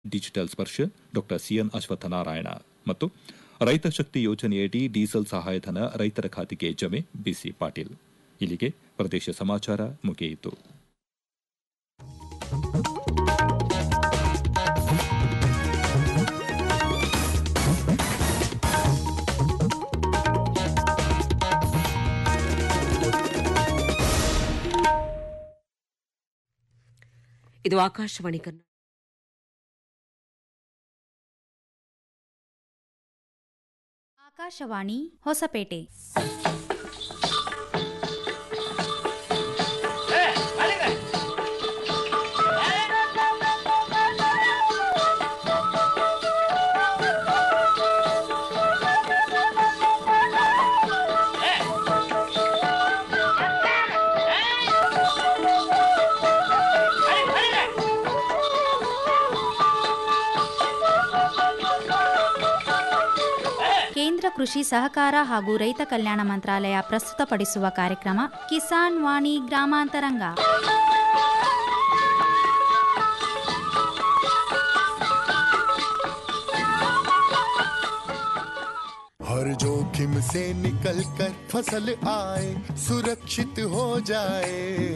Digital ಸ್ಪರ್ಶ ಡಾ CN Ashwathnarayan ಮತ್ತು ರೈತ ಶಕ್ತಿ ಯೋಜನೆಯಡಿ ಡೀಸೆಲ್ ಸಹಾಯಧನ ರೈತರ ಖಾತೆಗೆ ಜಮೆ ಬಿಸಿ ಪಾಟೀಲ್ ಇಲ್ಲಿಗೆ ಪ್ರದೇಶ ಸಮಾಚಾರ ಮುಗಿಯಿತು ಇದು ಆಕಾಶವಾಣಿ ಕನ್ನಡ ಆಕಾಶವಾಣಿ ಹೊಸಪೇಟೆ ಕೇಂದ್ರ ಕೃಷಿ ಸಹಕಾರ ಹಾಗೂ ರೈತ ಕಲ್ಯಾಣ ಮಂತ್ರಾಲಯ ಪ್ರಸ್ತುತಪಡಿಸುವ ಕಾರ್ಯಕ್ರಮ ಕಿಸಾನ್ ವಾಣಿ ಗ್ರಾಮಾಂತರಂಗ हर जोखिम से निकल कर फसल आए सुरक्षित हो जाए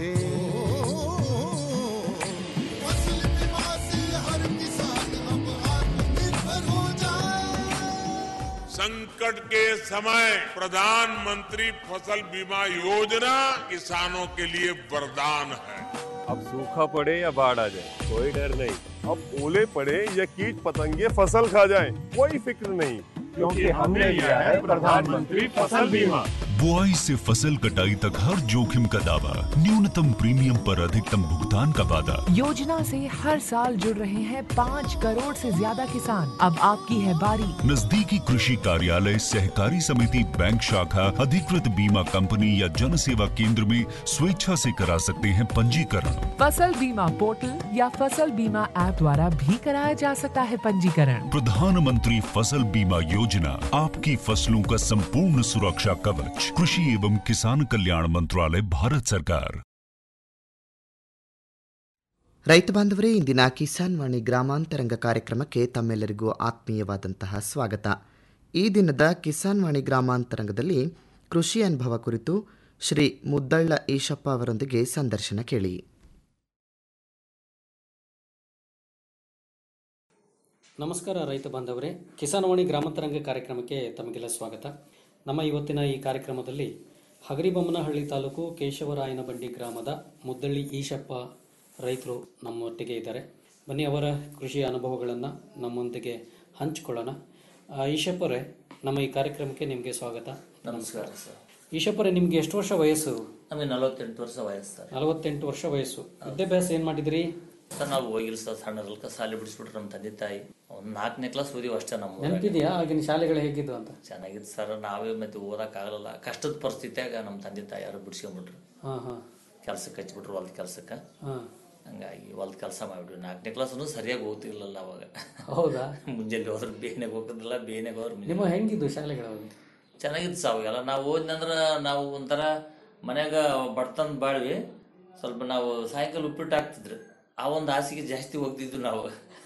फसल बीमा से हर किसान अब आत्मनिर्भर हो जाए संकट के समय प्रधानमंत्री फसल बीमा योजना किसानों के लिए वरदान है अब सूखा पड़े या बाढ़ आ जाए कोई डर नहीं अब ओले पड़े या कीट पतंगे फसल खा जाए कोई फिक्र नहीं क्योंकि हमने लिया है प्रधानमंत्री फसल बीमा बुआई से फसल कटाई तक हर जोखिम का दावा न्यूनतम प्रीमियम पर अधिकतम भुगतान का वादा योजना से हर साल जुड़ रहे हैं पाँच करोड़ से ज्यादा किसान अब आपकी है बारी नजदीकी कृषि कार्यालय सहकारी समिति बैंक शाखा अधिकृत बीमा कंपनी या जन सेवा केंद्र में स्वेच्छा से करा सकते हैं पंजीकरण फसल बीमा पोर्टल या फसल बीमा ऐप द्वारा भी कराया जा सकता है पंजीकरण प्रधानमंत्री फसल बीमा योजना आपकी फसलों का संपूर्ण सुरक्षा कवच कृषि एवं किसान कल्याण मंत्रालय भारत सरकार ರೈತ ಬಾಂಧವರೇ ಇಂದಿನ ಕಿಸಾನ್ ವಾಣಿ ಗ್ರಾಮಾಂತರಂಗ ಕಾರ್ಯಕ್ರಮಕ್ಕೆ ತಮ್ಮೆಲ್ಲರಿಗೂ ಆತ್ಮೀಯವಾದಂತಹ ಸ್ವಾಗತ ಈ ದಿನದ ಕಿಸಾನ್ ವಾಣಿ ಗ್ರಾಮಾಂತರಂಗದಲ್ಲಿ ಕೃಷಿ ಅನುಭವ ಕುರಿತು ಶ್ರೀ ಮುದ್ದಳ್ಳ ಈಶಪ್ಪ ಅವರೊಂದಿಗೆ ಸಂದರ್ಶನ ಕೇಳಿ ನಮಸ್ಕಾರ ರೈತ ಬಾಂಧವರೇ ಕಿಸಾನವಾಣಿ ಗ್ರಾಮಾಂತರಂಗ ಕಾರ್ಯಕ್ರಮಕ್ಕೆ ತಮಗೆಲ್ಲ ಸ್ವಾಗತ ನಮ್ಮ ಇವತ್ತಿನ ಈ ಕಾರ್ಯಕ್ರಮದಲ್ಲಿ ಹಗರಿಬೊಮ್ಮನಹಳ್ಳಿ ತಾಲೂಕು ಕೇಶವರಾಯನಬಂಡಿ ಗ್ರಾಮದ ಮುದ್ದಳ್ಳಿ ಈಶಪ್ಪ ರೈತರು ನಮ್ಮೊಟ್ಟಿಗೆ ಇದ್ದಾರೆ ಬನ್ನಿ ಅವರ ಕೃಷಿ ಅನುಭವಗಳನ್ನು ನಮ್ಮೊಂದಿಗೆ ಹಂಚಿಕೊಳ್ಳೋಣ ಆ, ಈಶಪ್ಪರೇ ನಮ್ಮ ಈ ಕಾರ್ಯಕ್ರಮಕ್ಕೆ ನಿಮಗೆ ಸ್ವಾಗತ ನಮಸ್ಕಾರ ಸರ್ ಈಶಪ್ಪರೇ ನಿಮ್ಗೆ ಎಷ್ಟು ವರ್ಷ ವಯಸ್ಸು ನಮಗೆ ನಲವತ್ತೆಂಟು ವರ್ಷ ವಯಸ್ಸು ಸರ್ ನಲವತ್ತೆಂಟು ವರ್ಷ ವಯಸ್ಸು ವಿದ್ಯಾಭ್ಯಾಸ ಏನು ಮಾಡಿದ್ರಿ ಸರ್ ನಾವು ಹೋಗಿಲ್ಲ ಸರ್ ಸಣ್ಣರಲ್ಕ ಸಾಲಿ ಬಿಡಿಸ್ಬಿಟ್ರೆ ನಮ್ಮ ತಂದೆ ತಾಯಿ ಒಂದು ನಾಲ್ಕನೇ ಕ್ಲಾಸ್ ಓದಿವಿ ಅಷ್ಟೇ ನಮ್ಮ ಊರಾಗ. ನೆನಪಿದೆಯಾ ಆಗಿನ ಶಾಲೆಗಳು ಹೇಗಿದ್ದು ಅಂತ ಚೆನ್ನಾಗಿತ್ತು ಸರ್ ನಾವೇ ಮತ್ತೆ ಓದಕ್ಕಾಗಲ್ಲ ಕಷ್ಟದ ಪರಿಸ್ಥಿತಿಯಾಗ ನಮ್ಮ ತಂದೆ ತಾಯಿ ಯಾರು ಬಿಡಿಸ್ಕೊಂಡ್ಬಿಟ್ರು ಹಾಂ ಹಾಂ ಕೆಲ್ಸಕ್ಕೆ ಹಚ್ಬಿಟ್ರು ಹೊಲ್ದ ಕೆಲ್ಸಕ್ಕೆ ಹಾಂ ಹಂಗಾಗಿ ಹೊಲ್ದ ಕೆಲಸ ಮಾಡಿಬಿಟ್ವಿ ನಾಲ್ಕನೇ ಕ್ಲಾಸನ್ನು ಸರಿಯಾಗಿ ಓದ್ತಿರ್ಲಿಲ್ಲ ಅವಾಗ ಹೌದಾ ಮುಂಜಾನೆ ಹೋದ್ರೆ ಬೇನೆಗೆ ಹೋಗೋದಿಲ್ಲ ಬೇನೆಗೆ ಹೋದ್ರೆ ನಿಮ್ಮ ಮುಂಜಾನೆ ಹೆಂಗಿದ್ದು ಶಾಲೆಗಳು ಚೆನ್ನಾಗಿತ್ತು ಸರ್ ಅವಾಗೆಲ್ಲ ನಾವು ಓದಿನಂದ್ರೆ ನಾವು ಒಂಥರ ಮನ್ಯಾಗ ಬಡ್ತನ ಬಾಳ್ವಿ ಸ್ವಲ್ಪ ನಾವು ಸಾಯಂಕಾಲ ಉಪ್ಪಿಟ್ಟು ಹಾಕ್ತಿದ್ರು ಆ ಒಂದು ಆಸೆಗೆ ಜಾಸ್ತಿ ಹೋಗ್ತಿದ್ವಿ ನಾವು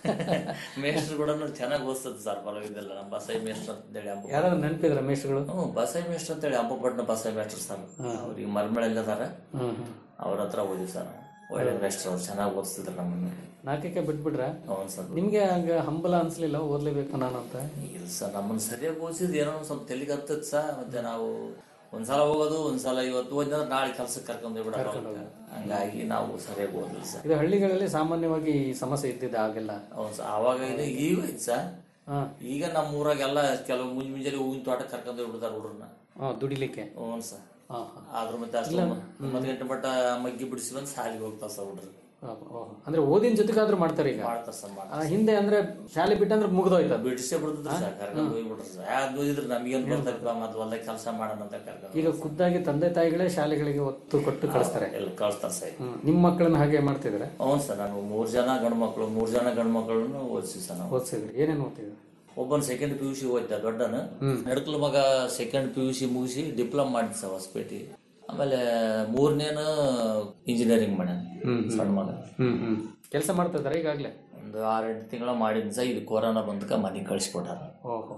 ಮೇಷ್ಟ್ರು ಕೂಡ ಚೆನ್ನಾಗಿ ಓದಿಸ್ತದ ಸರ್ ಪರವಾಗಿದ್ದಲ್ಲ ನಮ್ಮ ಬಸಾಯಿ ಮೇಷ್ಟ್ರು ಅಂತೇಳಿ ಅಂಬ ಯಾರಾದ್ರೂ ನೆನಪಿದ್ರ ಮೇಷ್ಟ್ರುಗಳು ಹ್ಞೂ ಬಸಾಯಿ ಮೇಷ್ಟ್ರು ಅಂತೇಳಿ ಅಂಬಪಟ್ಟಣ ಬಸಾಯಿ ಮೇಷ್ಟ್ರು ಸರ್ ಅವ್ರಿಗೆ ಮರ್ಮಳೆಲ್ಲ ಅದಾರ ಹ್ಮ್ ಹ್ಮ್. ಅವ್ರ ಹತ್ರ ಓದಿವಿ ಸರ್ ಒಳ್ಳೆ ಮೇಷ್ಟ್ರು ಅವ್ರು ಚೆನ್ನಾಗಿ ಓದಿಸ್ತಿದ್ರು ನಮ್ಮನ್ನು ನಾಲ್ಕಕ್ಕೆ ಬಿಟ್ಬಿಟ್ರ ಹ್ಞೂ ಸರ್ ನಿಮ್ಗೆ ಹಂಗ ಹಂಬಲ ಅನ್ಸ್ಲಿಲ್ಲ ಓದ್ಲೇಬೇಕು ನಾನು ಅಂತ ಇಲ್ಲ ಸರ್ ನಮ್ಮನ್ನು ಸರಿಯಾಗಿ ಓದಿಸಿದ್ ಏನೋ ಒಂದ್ ಸ್ವಲ್ಪ ತಲೆಗೆ ಹತ್ತದ ಸರ್ ಮತ್ತೆ ನಾವು ಒಂದ್ಸಲ ಹೋಗೋದು ಒಂದ್ಸಲ ಇವತ್ತು ಓದಿದ್ರೆ ನಾಳೆ ಕೆಲ್ಸಕ್ಕೆ ಕರ್ಕೊಂಡು ಬಿಡೋದು ಹಂಗಾಗಿ ನಾವು ಸರಿಯಾಗಿ ಓದಿಲ್ಲ ಸರ್ ಇದು ಹಳ್ಳಿಗಳಲ್ಲಿ ಸಾಮಾನ್ಯವಾಗಿ ಈ ಸಮಸ್ಯೆ ಇದ್ದಿದ್ದು ಆಗೆಲ್ಲ ಹೌದು ಸರ್ ಆವಾಗ ಇದು ಈಗ ಐತೆ ಸರ್ ಹಾ. ಈಗ ನಮ್ಮ ಊರಾಗೆಲ್ಲ ಕೆಲವು ಮುಂಜ್ ಮುಂಜಾನೆ ಹೂವಿನ ತೋಟ ಕರ್ಕೊಂಡು ಬಿಡ್ತಾರೆ ಹುಡುಗ್ರನ್ನ ಹಾ, ದುಡಿಲಿಕ್ಕೆ ಹ್ಞೂ ಸರ್ ಹಾ, ಹಾ. ಆದ್ರ ಮತ್ತೆ ಅಷ್ಟು ಒಂಬತ್ತು ಗಂಟೆ ಮಟ್ಟ ಮಗ್ಗಿ ಬಿಡಿಸಿ ಬಂದು ಸಾಲಿಗೆ ಹೋಗ್ತಾವ ಸರ್ ಹುಡುಗ್ರು ಹಾ, ಓ. ಅಂದ್ರೆ ಓದಿನ ಜೊತೆಗಾದ್ರೂ ಮಾಡ್ತಾರೆ ಈಗ ಮಾಡ್ತಾರ ಸರ್ ಆ, ಹಿಂದೆ ಅಂದ್ರೆ ಶಾಲೆ ಬಿಟ್ಟಂದ್ರೆ ಮುಗ್ದೋಯ್ತು ಅದು. ಬಿಡಿಸೇ ಬಿಡ್ತಿದ್ರು ಸರ್ ಕರ್ಕೊಂಡು ಹೋಗ್ಬಿಟ್ರು ಸರ್ ಯಾವ್ದು ಓದಿದ್ರೆ ನಮಗೇನು ಬರ್ತಪ್ಪ ಮತ್ತೆ ಹೊಲ್ದಾಗ ಕೆಲಸ ಮಾಡೋಣ ಅಂತ ಕರ್ಕೊಂಡು ಈಗ ಖುದ್ದಾಗಿ ತಂದೆ ತಾಯಿಗಳೇ ಶಾಲೆಗಳಿಗೆ ಒತ್ತು ಕೊಟ್ಟು ಕಳಿಸ್ತಾರೆ ಎಲ್ಲ ಕಳಿಸ್ತಾರೆ ಸರ್ ಹ್ಮ್. ನಿಮ್ಮ ಮಕ್ಕಳನ್ನ ಹಾಗೆ ಮಾಡ್ತಿದ್ರೆ ಹ್ಞೂ ಸರ್ ನಾನು ಮೂರು ಜನ ಗಂಡು ಮಕ್ಕಳು ಮೂರು ಜನ ಗಂಡು ಮಕ್ಕಳನ್ನು ಓದಿಸಿ ಸರ್ ನಾವು ಓದಿಸಿದ್ರಿ ಏನೇನು ಓದ್ತಿದ್ರು ಒಬ್ಬನ ಸೆಕೆಂಡ್ ಪಿ ಯು ಸಿ ಓದಿದ್ದ ದೊಡ್ಡನ ನಡ್ಕಲ್ ಮಗ ಸೆಕೆಂಡ್ ಪಿ ಯು ಸಿ ಮುಗಿಸಿ ಡಿಪ್ಲೊಮಾ ಮಾಡಿದ್ ಸರ್ ಹೊಸಪೇಟೆ ಆಮೇಲೆ ಮೂರನೇನು ಇಂಜಿನಿಯರಿಂಗ್ ಮಾಡ್ಯಾನ ಸಣ್ಣ ಮಗ ಹ್ಮ್ ಹ್ಮ್ ಕೆಲಸ ಮಾಡ್ತಾ ಇದಾರೆ ಈಗಾಗ್ಲೇ ಒಂದು ಆರೆಂಟು ತಿಂಗಳ ಮಾಡಿದ್ನ ಸಹ ಇದು ಕೊರೋನಾ ಬಂದಕ್ಕೆ ಮನೆಗೆ ಕಳಿಸ್ಕೊಟ್ಟಾರ ಓಹೋ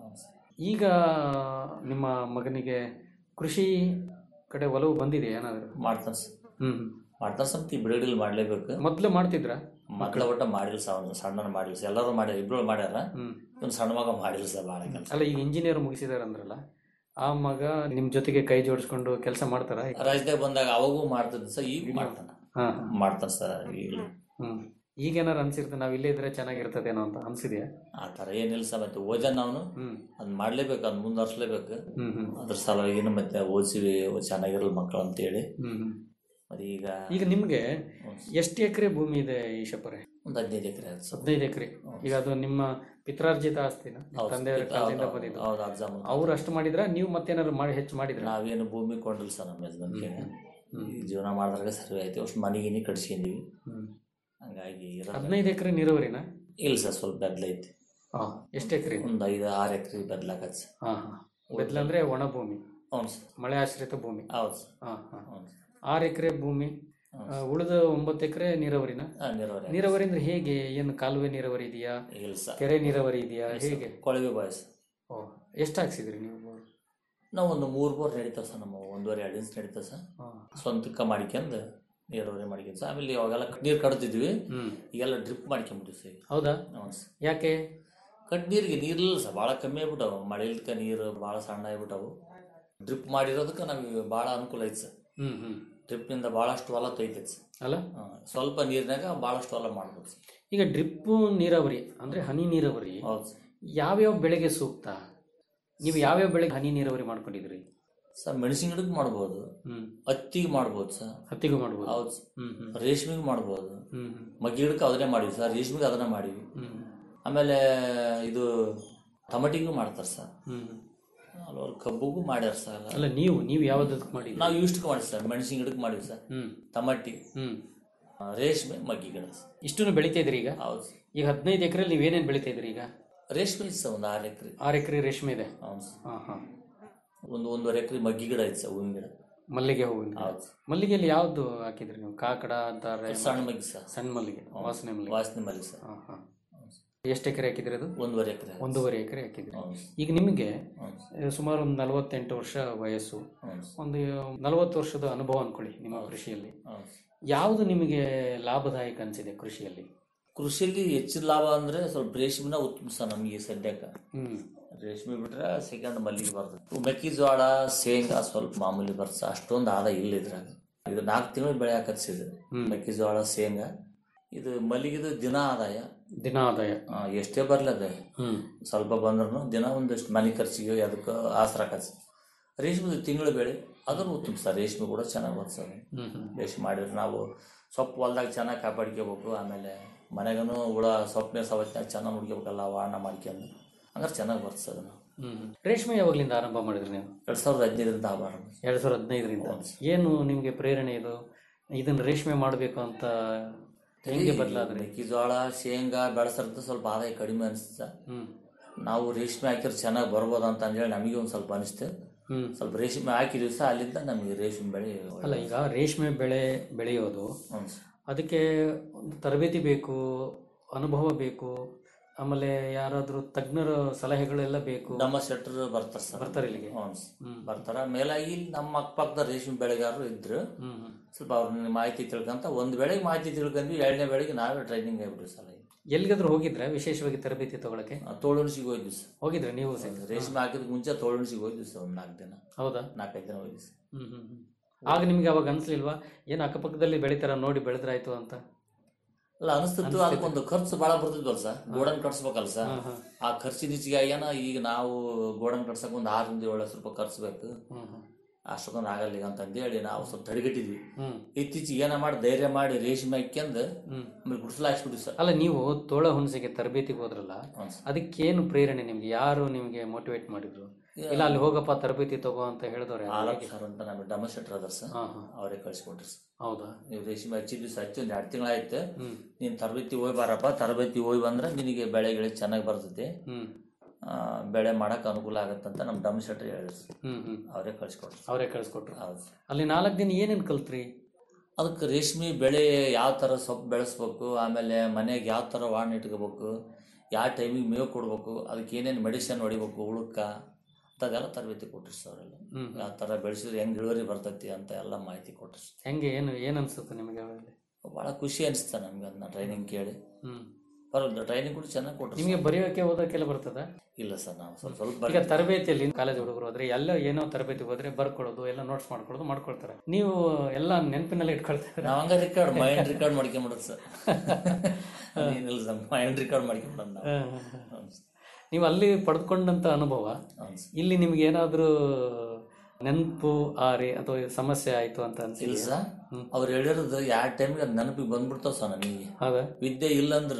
ಈಗ ನಿಮ್ಮ ಮಗನಿಗೆ ಕೃಷಿ ಕಡೆ ಒಲವು ಬಂದಿದೆ ಏನಾದರೂ ಮಾಡ್ತಾನೆ ಸರ್ ಹ್ಮ್ ಮಾಡ್ತಾನೆ ಸರ್ ಈ ಬ್ರೀಡಲ್ಲಿ ಮಾಡಲೇಬೇಕು ಮೊದಲು ಮಾಡ್ತಿದ್ರ ಮಕ್ಕಳ ಒಟ್ಟ ಮಾಡಿಲ್ಲ ಸರ್ ಅವ್ನು ಸಣ್ಣ ಮಾಡಿಲ್ಲ ಸರ್ ಎಲ್ಲರೂ ಮಾಡ್ಯಾರ ಇಬ್ರು ಮಾಡ್ಯಾರ ಒಂದು ಸಣ್ಣ ಮಗ ಮಾಡಿಲ್ಲ ಸರ್ ಭಾಳ ಕೆಲಸ ಅಲ್ಲ ಈಗ ಇಂಜಿನಿಯರ್ ಮುಗಿಸಿದಾರೆ ಅಂದ್ರಲ್ಲ ಆ ಮಗ ನಿಮ್ ಜೊತೆಗೆ ಕೈ ಜೋಡಿಸ್ಕೊಂಡು ಕೆಲಸ ಮಾಡ್ತಾರ ರಾಜ್ಯದಾಗ ಬಂದಾಗ ಅವಾಗೂ ಮಾಡ್ತಿದ್ದ ಸರ್ ಈಗ ಮಾಡ್ತಾನೆ ಹಾ ಮಾಡ್ತಾನೆ ಸರ್ ಈಗಲೂ ಹ್ಮ್ ಈಗ ಏನಾರು ಅನ್ಸಿರ್ತದೆ ನಾವ್ ಇಲ್ಲೇ ಇದ್ರೆ ಚೆನ್ನಾಗಿರ್ತದೇನೋ ಅಂತ ಅನ್ಸಿದ್ಯಾ ಆ ಥರ ಏನಿಲ್ಲ ಸರ್ ಮತ್ತೆ ಓದನ್ ಅವನು ಅದ್ ಮಾಡ್ಲೇಬೇಕು ಅದ್ ಮುಂದುವರ್ಸ್ಲೇಬೇಕು ಹ್ಮ್ ಹ್ಮ್ ಅದ್ರ ಸಲುವಾಗಿ ಮತ್ತೆ ಓದಿಸಿವಿ ಚೆನ್ನಾಗಿರಲ್ಲ ಮಕ್ಕಳು ಅಂತೇಳಿ ಹ್ಮ್ ಹ್ಮ್ ಮತ್ತೆ ಈಗ ಈಗ ನಿಮ್ಗೆ ಎಷ್ಟು ಎಕರೆ ಭೂಮಿ ಇದೆ ಈಶಪ್ಪರೇ ಒಂದು ಹದಿನೈದು ಎಕರೆ ಆಯ್ತು ಸರ್ ಹದಿನೈದು ಎಕರೆ ಈಗ ಅದು ನಿಮ್ಮ ಪಿತ್ರಾರ್ಜಿತ ಆಸ್ತಿನ ಹೌದು, ತಂದೆಯವರ ಪಿತ್ರ- ಕಾಲದಿಂದ ಹೌದು, ಬಂದಿದ್ದು ಹೌದು, ಅಜ್ಜ ಮುಂದೆ. ಅವ್ರು ಅಷ್ಟು ಮಾಡಿದ್ರ ನೀವು ಮತ್ತೇನಾದ್ರು ಮಾಡಿ ಹೆಚ್ಚು ಮಾಡಿದ್ರ ನಾವೇನು ಭೂಮಿ ಕೊಂಡಿಲ್ಲ ಸರ್ ನಮ್ಮ ಯಜಮಾನ್ಗೆ ಈ ಜೀವನ ಮಾಡಿದ್ರಾಗ ಸರಿ ಆಯ್ತು ಅಷ್ಟು ಮನೆಗಿನಿ ಕಟ್ಸ್ಕೊಂಡಿವಿ ಹಂಗಾಗಿ ಇರೋದು- ಹದಿನೈದು ಎಕರೆ ನೀರಾವರಿನ ಇಲ್ಲ ಸರ್ ಸ್ವಲ್ಪ ಬೆದ್ಲೈತಿ ಹಾ ಎಷ್ಟು ಎಕರೆ ಒಂದು ಐದು ಆರು ಎಕರೆ ಬೆದ್ಲಾಕತ್ ಸರ್ ಹಾ ಹಾ ಬೆದ್ಲಂದ್ರೆ ಒಣ ಭೂಮಿ ಹೌದು ಸರ್ ಮಳೆ ಆಶ್ರಿತ ಭೂಮಿ ಹೌದು ಸರ್ ಹಾ ಹಾ ಹೌದು ಸರ್ ಆರು ಎಕರೆ ಭೂಮಿ ಆ, ಉಳಿದ ಒಂಬತ್ತು ಎಕರೆ ನೀರಾವರಿನ ಹಾ, ನೀರಾವರಿ. ನೀರಾವರಿ ಅಂದ್ರೆ ಹೇಗೆ ಏನು ಕಾಲುವೆ ನೀರಾವರಿ ಇದೆಯಾ ಇಲ್ಲ ಸರ್ ಕೆರೆ ನೀರಾವರಿ ಇದೆಯಾ ಹೇಗೆ ಕೊಳವೆ ಬಾವಿ ಸರ್ ಓ ಎಷ್ಟು ಹಾಕ್ಸಿದ್ರಿ ನೀವು ನಾವು ಒಂದು ಮೂರು ಬೋರ್ ನಡೀತಾವೆ ಸರ್ ನಮ್ಮ ಒಂದೂವರೆ ಎರಡು ಇಂಚ್ ನಡೀತಾವೆ ಸರ್ ಹಾ. ಸ್ವಂತಕ್ಕೆ ಮಾಡ್ಕೊಂಡು ನೀರಾವರಿ ಮಾಡ್ಕೊಂಡು ಸರ್ ಆಮೇಲೆ ಅವಾಗೆಲ್ಲ ನೀರು ಕಟ್ತಿದ್ವಿ ಹ್ಮ್. ಈಗೆಲ್ಲ ಡ್ರಿಪ್ ಮಾಡ್ಕೊಂಬಿಟ್ಟಿವಿ ಸರ್ ಹೌದಾ ಹೌದು ಸರ್ ಯಾಕೆ ಕಟ್ ನೀರಿಗೆ ನೀರಿಲ್ಲ ಸರ್ ಭಾಳ ಕಮ್ಮಿ ಆಗ್ಬಿಟ್ಟವು ಮಳೆ ಇಲ್ಕ ನೀರು ಭಾಳ ಸಣ್ಣ ಆಗ್ಬಿಟ್ಟವು ಡ್ರಿಪ್ ಮಾಡಿರೋದಕ್ಕೆ ನಮಗೆ ಭಾಳ ಅನುಕೂಲ ಐತೆ ಸರ್ ಹ್ಮ್ ಹ್ಮ್ ಡ್ರಿಪ್ನಿಂದ ಭಾಳಷ್ಟು ಹೊಲ ತೊಯ್ತೈತೆ ಸರ್ ಅಲ್ಲ ಹಾ, ಸ್ವಲ್ಪ ನೀರಿನಾಗ ಭಾಳಷ್ಟು ಹೊಲ ಮಾಡ್ಬೋದು ಸರ್ ಈಗ ಡ್ರಿಪ್ ನೀರಾವರಿ ಅಂದ್ರೆ ಹನಿ ನೀರಾವರಿ ಹೌದು ಸರ್ ಯಾವ್ಯಾವ ಬೆಳೆಗೆ ಸೂಕ್ತ ನೀವು ಯಾವ್ಯಾವ ಬೆಳೆಗೆ ಹನಿ ನೀರಾವರಿ ಮಾಡ್ಕೊಂಡಿದ್ರಿ ಸರ್ ಮೆಣಸಿನ ಗಿಡಕ್ಕೆ ಮಾಡ್ಬೋದು ಹ್ಮ್ ಹತ್ತಿಗೆ ಮಾಡ್ಬೋದು ಸರ್ ಹತ್ತಿಗೂ ಮಾಡ್ಬೋದು ಹೌದು ಸರ್. ಹ್ಮ್ ಹ್ಮ್ ರೇಷ್ಮೆಗೆ ಮಾಡ್ಬೋದು ಹ್ಮ್ ಹ್ಮ್ ಮಗ್ಗಿ ಗಿಡಕ್ಕೆ ಅದನ್ನೇ ಮಾಡಿವಿ ಸರ್ ರೇಷ್ಮೆಗೆ ಅದನ್ನ ಮಾಡಿವಿ ಹ್ಮ್ ಆಮೇಲೆ ಇದು ಟಮಟಿಗೂ ಮಾಡ್ತಾರೆ ಸರ್ ಹ್ಮ್ ಹಲವಾರು ಕಬ್ಬುಗೂ ಮಾಡ್ಯಾರ ಸರ್ ಅಲ್ಲ ನೀವು ನೀವು ಯಾವ್ದಕ್ಕೆ ಮಾಡಿದ್ರಿ ನಾವು ಇಷ್ಟಕ್ಕೆ ಮಾಡಿವಿ ಸರ್ ಮೆಣಸಿನ ಗಿಡಕ್ಕೆ ಮಾಡಿವಿ ಸರ್ ಹ್ಮ್ ಟಮಟಿ ಹ್ಮ್ ಆ, ರೇಷ್ಮೆ ಮಗ್ಗಿ ಗಿಡ ಸರ್ ಇಷ್ಟನ್ನು ಬೆಳಿತಾ ಇದ್ರಿ ಈಗ ಹೌದು ಸರ್. ಈಗ ಹದಿನೈದು ಎಕರೆಲಿ ನೀವೇನೇನು ಬೆಳಿತಾ ಇದ್ರಿ ಈಗ ರೇಷ್ಮೆ ಐತೆ ಸರ್ ಒಂದು ಆರು ಎಕರೆ ಆರು ಎಕರೆ ರೇಷ್ಮೆ ಇದೆ ಹೌದು ಸರ್. ಹಾ ಹಾ ಒಂದು ಒಂದೂವರೆ ಎಕರೆ ಮಗ್ಗಿ ಗಿಡ ಐತೆ ಸರ್ ಹೂವಿನ ಗಿಡ ಮಲ್ಲಿಗೆ ಹೂವಿನ ಗಿಡ. ಹೌದು ಮಲ್ಲಿಗೆಯಲ್ಲಿ ಯಾವ್ದು ಹಾಕಿದ್ರಿ ನೀವು ಕಾಕಡ ಅಂತಾರೆ ಸಣ್ಣ ಮಗ್ಗಿ ಸರ್ ಸಣ್ಣ ಮಲ್ಲಿಗೆ ವಾಸನೆ ಮಲ್ಲಿಗೆ ವಾಸನೆ ಮಲ್ಲಿ ಸರ್ ಹಾ ಹಾ ಎಷ್ಟು ಎಕರೆ ಹಾಕಿದ್ರಿ ಅದು ಒಂದೂವರೆ ಎಕರೆ ಒಂದೂವರೆ ಎಕರೆ ಹಾಕಿದ್ರಿ ಹೌದು ಈಗ ನಿಮಗೆ ಹೌದು ಆ, ಸುಮಾರು ಒಂದು ನಲವತ್ತೆಂಟು ವರ್ಷ ವಯಸ್ಸು ಹೌದು ಒಂದು ನಲವತ್ತು ವರ್ಷದ ಅನುಭವ ಅನ್ಕೊಳ್ಳಿ ನಿಮ್ಮ ಕೃಷಿಯಲ್ಲಿ ಹೌದು ಯಾವುದು ನಿಮಗೆ ಲಾಭದಾಯಕ ಅನಿಸಿದೆ ಕೃಷಿಯಲ್ಲಿ ಕೃಷಿಯಲ್ಲಿ ಹೆಚ್ಚಿನ ಲಾಭ ಅಂದ್ರೆ ಸ್ವಲ್ಪ ರೇಷ್ಮೆನ ಉತ್ತಮ ಸರ್ ನಮಗೆ ಸದ್ಯಕ್ಕೆ ಹ್ಮ್ ರೇಷ್ಮೆ ಬಿಟ್ರೆ ಸೆಕೆಂಡ್ ಮಲ್ಲಿಗೆ ಬರ್ತದೆ ಮೆಕ್ಕೆಜೋಳ ಶೇಂಗಾ ಸ್ವಲ್ಪ ಮಾಮೂಲಿ ಬರ್ತದೆ ಅಷ್ಟೊಂದು ಆದಾಯ ಇಲ್ಲ ಇದ್ರಾಗ ಇದು ನಾಲ್ಕು ತಿಂಗಳು ಬೆಳೆ ಹಾಕತ್ಸಿದೆ ಮೆಕ್ಕೆಜೋಳ ಶೇಂಗಾ ಇದು ಮಲ್ಲಿಗೆದು ದಿನ ಆದಾಯ ದಿನ ಆದಾಯ ಆ, ಎಷ್ಟೇ ಬರಲಿ ಅದ ಹ್ಮ್ ಸ್ವಲ್ಪ ಬಂದ್ರೂ ದಿನ ಒಂದಷ್ಟು ಮನೆ ಖರ್ಚಿಗೆ ಅದಕ್ಕೆ ಆಸರ ಹಾಕತ್ಸ ರೇಷ್ಮೆ ತಿಂಗಳು ಬೆಳೆ ಅದನ್ನು ಉತ್ತಮ ಸರ್ ರೇಷ್ಮೆ ಕೂಡ ಚೆನ್ನಾಗಿ ಬರ್ತದೆ ಹ್ಮ್ ಹ್ಮ್ ರೇಷ್ಮೆ ಮಾಡಿದ್ರೆ ನಾವು ಸೊಪ್ಪು ಹೊಲ್ದಾಗ ಚೆನ್ನಾಗಿ ಕಾಪಾಡ್ಕೋಬೇಕು ಆಮೇಲೆ ಮನೆಗೂ ಹುಳ ಸೊಪ್ಪಿನ ಸವತ್ನಾಗ ಚೆನ್ನಾಗಿ ಮುಡ್ಕೋಬೇಕಲ್ಲ ವಾಣ ಮಾಡ್ಕೊಂಡು ಹಂಗಾರೆ ಚೆನ್ನಾಗಿ ಬರ್ತದೆ ಅದನ್ನು ಹ್ಮ್ ಹ್ಮ್. ರೇಷ್ಮೆ ಯಾವಾಗಲಿಂದ ಆರಂಭ ಮಾಡಿದ್ರಿ ನೀವು ಎರಡು ಸಾವಿರದ ಹದಿನೈದರಿಂದ ಆಭಾರ ಎರಡ್ ಸಾವಿರದ ಹದಿನೈದರಿಂದ ಏನು ನಿಮಗೆ ಪ್ರೇರಣೆ ಇದು ಇದನ್ನ ರೇಷ್ಮೆ ಮಾಡಬೇಕು ಅಂತ ಹೆಂಗೆ ಬದಲಾದ್ರಿ ಮೆಕ್ಕೆಜೋಳ ಶೇಂಗಾ ಬೆಳೆಸರ್ದು ಸ್ವಲ್ಪ ಆದಾಯ ಕಡಿಮೆ ಅನಿಸ್ತ ಹ್ಮ್ ನಾವು ರೇಷ್ಮೆ ಹಾಕಿದ್ರೆ ಚೆನ್ನಾಗಿ ಬರ್ಬೋದು ಅಂತ ಅಂದೇಳಿ ನಮಗೆ ಒಂದು ಸ್ವಲ್ಪ ಅನಿಸ್ತು ಹ್ಮ್ ಸ್ವಲ್ಪ ರೇಷ್ಮೆ ಹಾಕಿದ್ವಿ ಸಹ ಅಲ್ಲಿಂದ ನಮಗೆ ರೇಷ್ಮೆ ಬೆಳೆ ಅಲ್ಲ ಈಗ ರೇಷ್ಮೆ ಬೆಳೆ ಬೆಳೆಯೋದು ಹ್ಞೂ ಸರ್. ಅದಕ್ಕೆ ಒಂದು ತರಬೇತಿ ಬೇಕು ಅನುಭವ ಬೇಕು ಆಮೇಲೆ ಯಾರಾದರೂ ತಜ್ಞರ ಸಲಹೆಗಳೆಲ್ಲ ಬೇಕು ನಮ್ಮ ಶೆಟ್ರ್ ಬರ್ತಾರೆ ಸರ್ ಬರ್ತಾರೆ ಇಲ್ಲಿಗೆ ಹ್ಞೂ ಸರ್. ಬರ್ತಾರ ಮೇಲಾಗಿ ಇಲ್ಲಿ ನಮ್ಮ ಅಕ್ಕಪಕ್ಕದ ರೇಷ್ಮೆ ಬೆಳೆಗಾರರು ಇದ್ರು ಹ್ಮ್ ಹ್ಮ್ ಸ್ವಲ್ಪ ಅವ್ರ ಮಾಹಿತಿ ತಿಳ್ಕೊಂತ ಒಂದು ಬೆಳೆಗೆ ಮಾಹಿತಿ ತಿಳ್ಕೊಂಡ್ವಿ ಎರಡನೇ ಬೆಳೆಗೆ ನಾವೇ ಟ್ರೈನಿಂಗ್ ಆಗ್ಬಿಟ್ವಿ ಸರ್ ಎಲ್ಲಿಗಾದ್ರೂ ಹೋಗಿದ್ರೆ ವಿಶೇಷವಾಗಿ ತರಬೇತಿ ತಗೊಳಕ್ಕೆ ತೋಳುಣಿಸಿಗೆ ಹೋಗಿದ್ವಿ ಸರ್ ಹೋಗಿದ್ರೆ ನೀವು ಸಹಿತ? ರೇಷ್ಮೆ ಹಾಕಿದ ಮುಂಚೆ ತೋಳುಣಿಸಿಗೆ ಹೋಗಿದ್ವಿ ಸರ್ ಒಂದು ನಾಲ್ಕು ದಿನ ಹೌದಾ ನಾಲ್ಕೈದು ದಿನ ಹೋಗಿದ್ವಿ ಸರ್ ಹ್ಮ್ ಹ್ಮ್ ಹ್ಮ್. ಆಗ ನಿಮ್ಗೆ ಅವಾಗ ಅನ್ಸ್ಲಿಲ್ವಾ ಏನು ಅಕ್ಕಪಕ್ಕದಲ್ಲಿ ಬೆಳಿತಾರ ನೋಡಿ ಬೆಳೆದ್ರಾಯ್ತು ಅಂತ ಅಲ್ಲ ಅನಿಸ್ತಿತ್ತು ಅದಕ್ಕೊಂದು ಖರ್ಚು ಭಾಳ ಬರ್ತಿದ್ವಲ್ಲ ಸರ್ ಗೋಡನ್ ಕಟ್ಸ್ಬೇಕಲ್ಲ ಸರ್ ಹಾ, ಹಾ. ಆ ಖರ್ಚಿನ ಹೆಚ್ಚಿಗೆ ಈಗ ನಾವು ಗೋಡನ್ ಕಟ್ಸಕ್ ಒಂದು ಆರರಿಂದ ಏಳು ಲಕ್ಷ ರೂಪಾಯಿ ಖರ್ಚು ಬೇಕು ಹ್ಮ್ ಹ್ಮ್ ಅಷ್ಟೊಂದು ಆಗಲ್ಲ ಈಗ ಅಂತ ಹೇಳಿ ನಾವು ಸ್ವಲ್ಪ ತಡೆಗಟ್ಟಿದ್ವಿ ಹ್ಮ್. ಇತ್ತೀಚೆಗೆ ಏನ ಮಾಡಿ ಧೈರ್ಯ ಮಾಡಿ ರೇಷ್ಮೆ ಹಾಕ್ಯಂದು ಹ್ಮ್. ಆಮೇಲೆ ಗುಡಿಸಲು ಹಾಕ್ಸ್ಬಿಟ್ವಿ ಸರ್ ಅಲ್ಲ ನೀವು ತೋಳ ಹುಣಸೆಗೆ ತರಬೇತಿಗೆ ಹೋದ್ರಲ್ಲ ಹೌದು ಸರ್. ಅದಕ್ಕೇನು ಪ್ರೇರಣೆ ನಿಮ್ಗೆ ಯಾರು ನಿಮ್ಗೆ ಮೋಟಿವೇಟ್ ಮಾಡಿದ್ರು ಇಲ್ಲ ಅಲ್ಲಿ ಹೋಗಪ್ಪ ತರಬೇತಿ ತಗೋ ಅಂತ ಹೇಳಿದವ್ರೆ ಆಲಪ್ ಸರ್ ಅಂತ ನಮ್ಮ ಡಮ ಶೆಟ್ರ್ ಅದಾರ ಸರ್ ಹಾ, ಹಾ. ಅವರೇ ಕಳ್ಸಿಕೊಟ್ರಿ ಸರ್ ಹೌದಾ ನೀವು ರೇಷ್ಮೆ ಹಚ್ಚಿದ್ವಿ ಸರ್ ಹಚ್ಚಿ ಒಂದು ಎರಡು ತಿಂಗಳಾಯ್ತು ಹ್ಮ್. ನೀನು ತರಬೇತಿ ಹೋಗಿ ಬಾರಪ್ಪ ತರಬೇತಿ ಹೋಗಿ ಬಂದ್ರೆ ನಿನಗೆ ಬೆಳೆ ಗಿಳೆ ಚೆನ್ನಾಗಿ ಬರ್ತೈತಿ ಹ್ಮ್ ಆ, ಬೆಳೆ ಮಾಡಕ್ಕೆ ಅನುಕೂಲ ಆಗತ್ತಂತ ನಮ್ಮ ಡಮ್ ಶೆಟ್ರ್ ಹೇಳಿದ್ರು ಸರ್ ಹ್ಮ್ ಹ್ಮ್ ಅವರೇ ಕಳ್ಸಿಕೊಟ್ರು ಅವರೇ ಕಳಿಸ್ಕೊಟ್ರು ಹೌದು ಸರ್. ಅಲ್ಲಿ ನಾಲ್ಕು ದಿನ ಏನೇನು ಕಲ್ತ್ರಿ ಅದಕ್ಕೆ ರೇಷ್ಮೆ ಬೆಳೆ ಯಾವ ಥರ ಸೊಪ್ಪು ಬೆಳೆಸ್ಬೇಕು ಆಮೇಲೆ ಮನೆಗೆ ಯಾವ ಥರ ವಾಣ ಇಟ್ಕೋಬೇಕು ಯಾವ ಟೈಮಿಗೆ ಮೇವು ಕೊಡ್ಬೇಕು ಅದಕ್ಕೆ ಏನೇನು ಮೆಡಿಸಿನ್ ಹೊಡಿಬೇಕು ಹುಳುಕ್ಕ ಅಂಥದ್ದೆಲ್ಲ ತರಬೇತಿ ಕೊಟ್ರಿ ಸರ್ ಎಲ್ಲ ಹ್ಮ್. ಯಾವ ಥರ ಬೆಳೆಸಿದ್ರೆ ಹೆಂಗೆ ಇಳುವರಿ ಬರ್ತೈತಿ ಅಂತ ಎಲ್ಲ ಮಾಹಿತಿ ಕೊಟ್ರಿ ಸರ್ ಹೆಂಗೆ ಏನು ಏನು ಅನ್ಸುತ್ತೆ ನಿಮಗೆ ಅವಾಗಲೇ ಭಾಳ ಖುಷಿ ಅನಿಸ್ತಾ ನಮ್ಗೆ ಅದನ್ನ ಟ್ರೈನಿಂಗ್ ಕೇಳಿ ಹ್ಮ್ ಪರವಾಗಿಲ್ಲ ಟ್ರೈನಿಂಗ್ ಕೂಡ ಚೆನ್ನಾಗಿ ಕೊಟ್ರಿ ನಿಮಗೆ ಸರ್. ಬರೆಯೋಕೆ ಓದೋಕೆಲ್ಲ ಬರ್ತದ ಇಲ್ಲ ಸರ್ ನಾವು ಸ್ವಲ್ಪ ಸ್ವಲ್ಪ ಈಗ ಬರೀ ತರಬೇತಿಯಲ್ಲಿ ಕಾಲೇಜ್ ಹುಡುಗರು ಹೋದ್ರೆ ಎಲ್ಲ ಏನೋ ತರಬೇತಿ ಹೋದ್ರೆ ಬರ್ಕೊಳ್ಳೋದು ಎಲ್ಲ ನೋಟ್ಸ್ ಮಾಡ್ಕೊಳ್ಳೋದು ಮಾಡ್ಕೊಳ್ತಾರೆ ನೀವು ಎಲ್ಲ ನೆನಪಿನಲ್ಲಿ ಇಟ್ಕೊಳ್ತಾರೆ ನಾವು ಹಂಗ ರಿಕಾರ್ಡ್ ಮೈಂಡ್ ರಿಕಾರ್ಡ್ ಮಾಡ್ಕೊಂಬಿಡೋದು ಸರ್ ಏನಿಲ್ಲ ಸರ್ ಮೈಂಡ್ ರಿಕಾರ್ಡ್ ಮಾಡ್ಕೊಂಬಿಡೋದು ನಾವು ಹೌದು ಸರ್. ನೀವು ಅಲ್ಲಿ ಪಡೆದುಕೊಂಡಂತ ಅನುಭವ ಹೌದು ಸರ್. ಇಲ್ಲಿ ನಿಮ್ಗೆ ಏನಾದ್ರೂ ನೆನಪು ಆರಿ ಅಥವಾ ಸಮಸ್ಯೆ ಆಯ್ತು ಅಂತ ಇಲ್ಲ ಅನ್ಸಿಲ್ಲ ಸರ್ ಅವ್ರು ಹೇಳಿರೋದು ಯಾವ ಟೈಮ್ಗೆ ಅದು ನೆನಪಿಗೆ ಬಂದ್ಬಿಡ್ತಾವ ಸರ್ ನಮಗೆ ಹೌದಾ ವಿದ್ಯೆ ಇಲ್ಲ ಅಂದ್ರೂ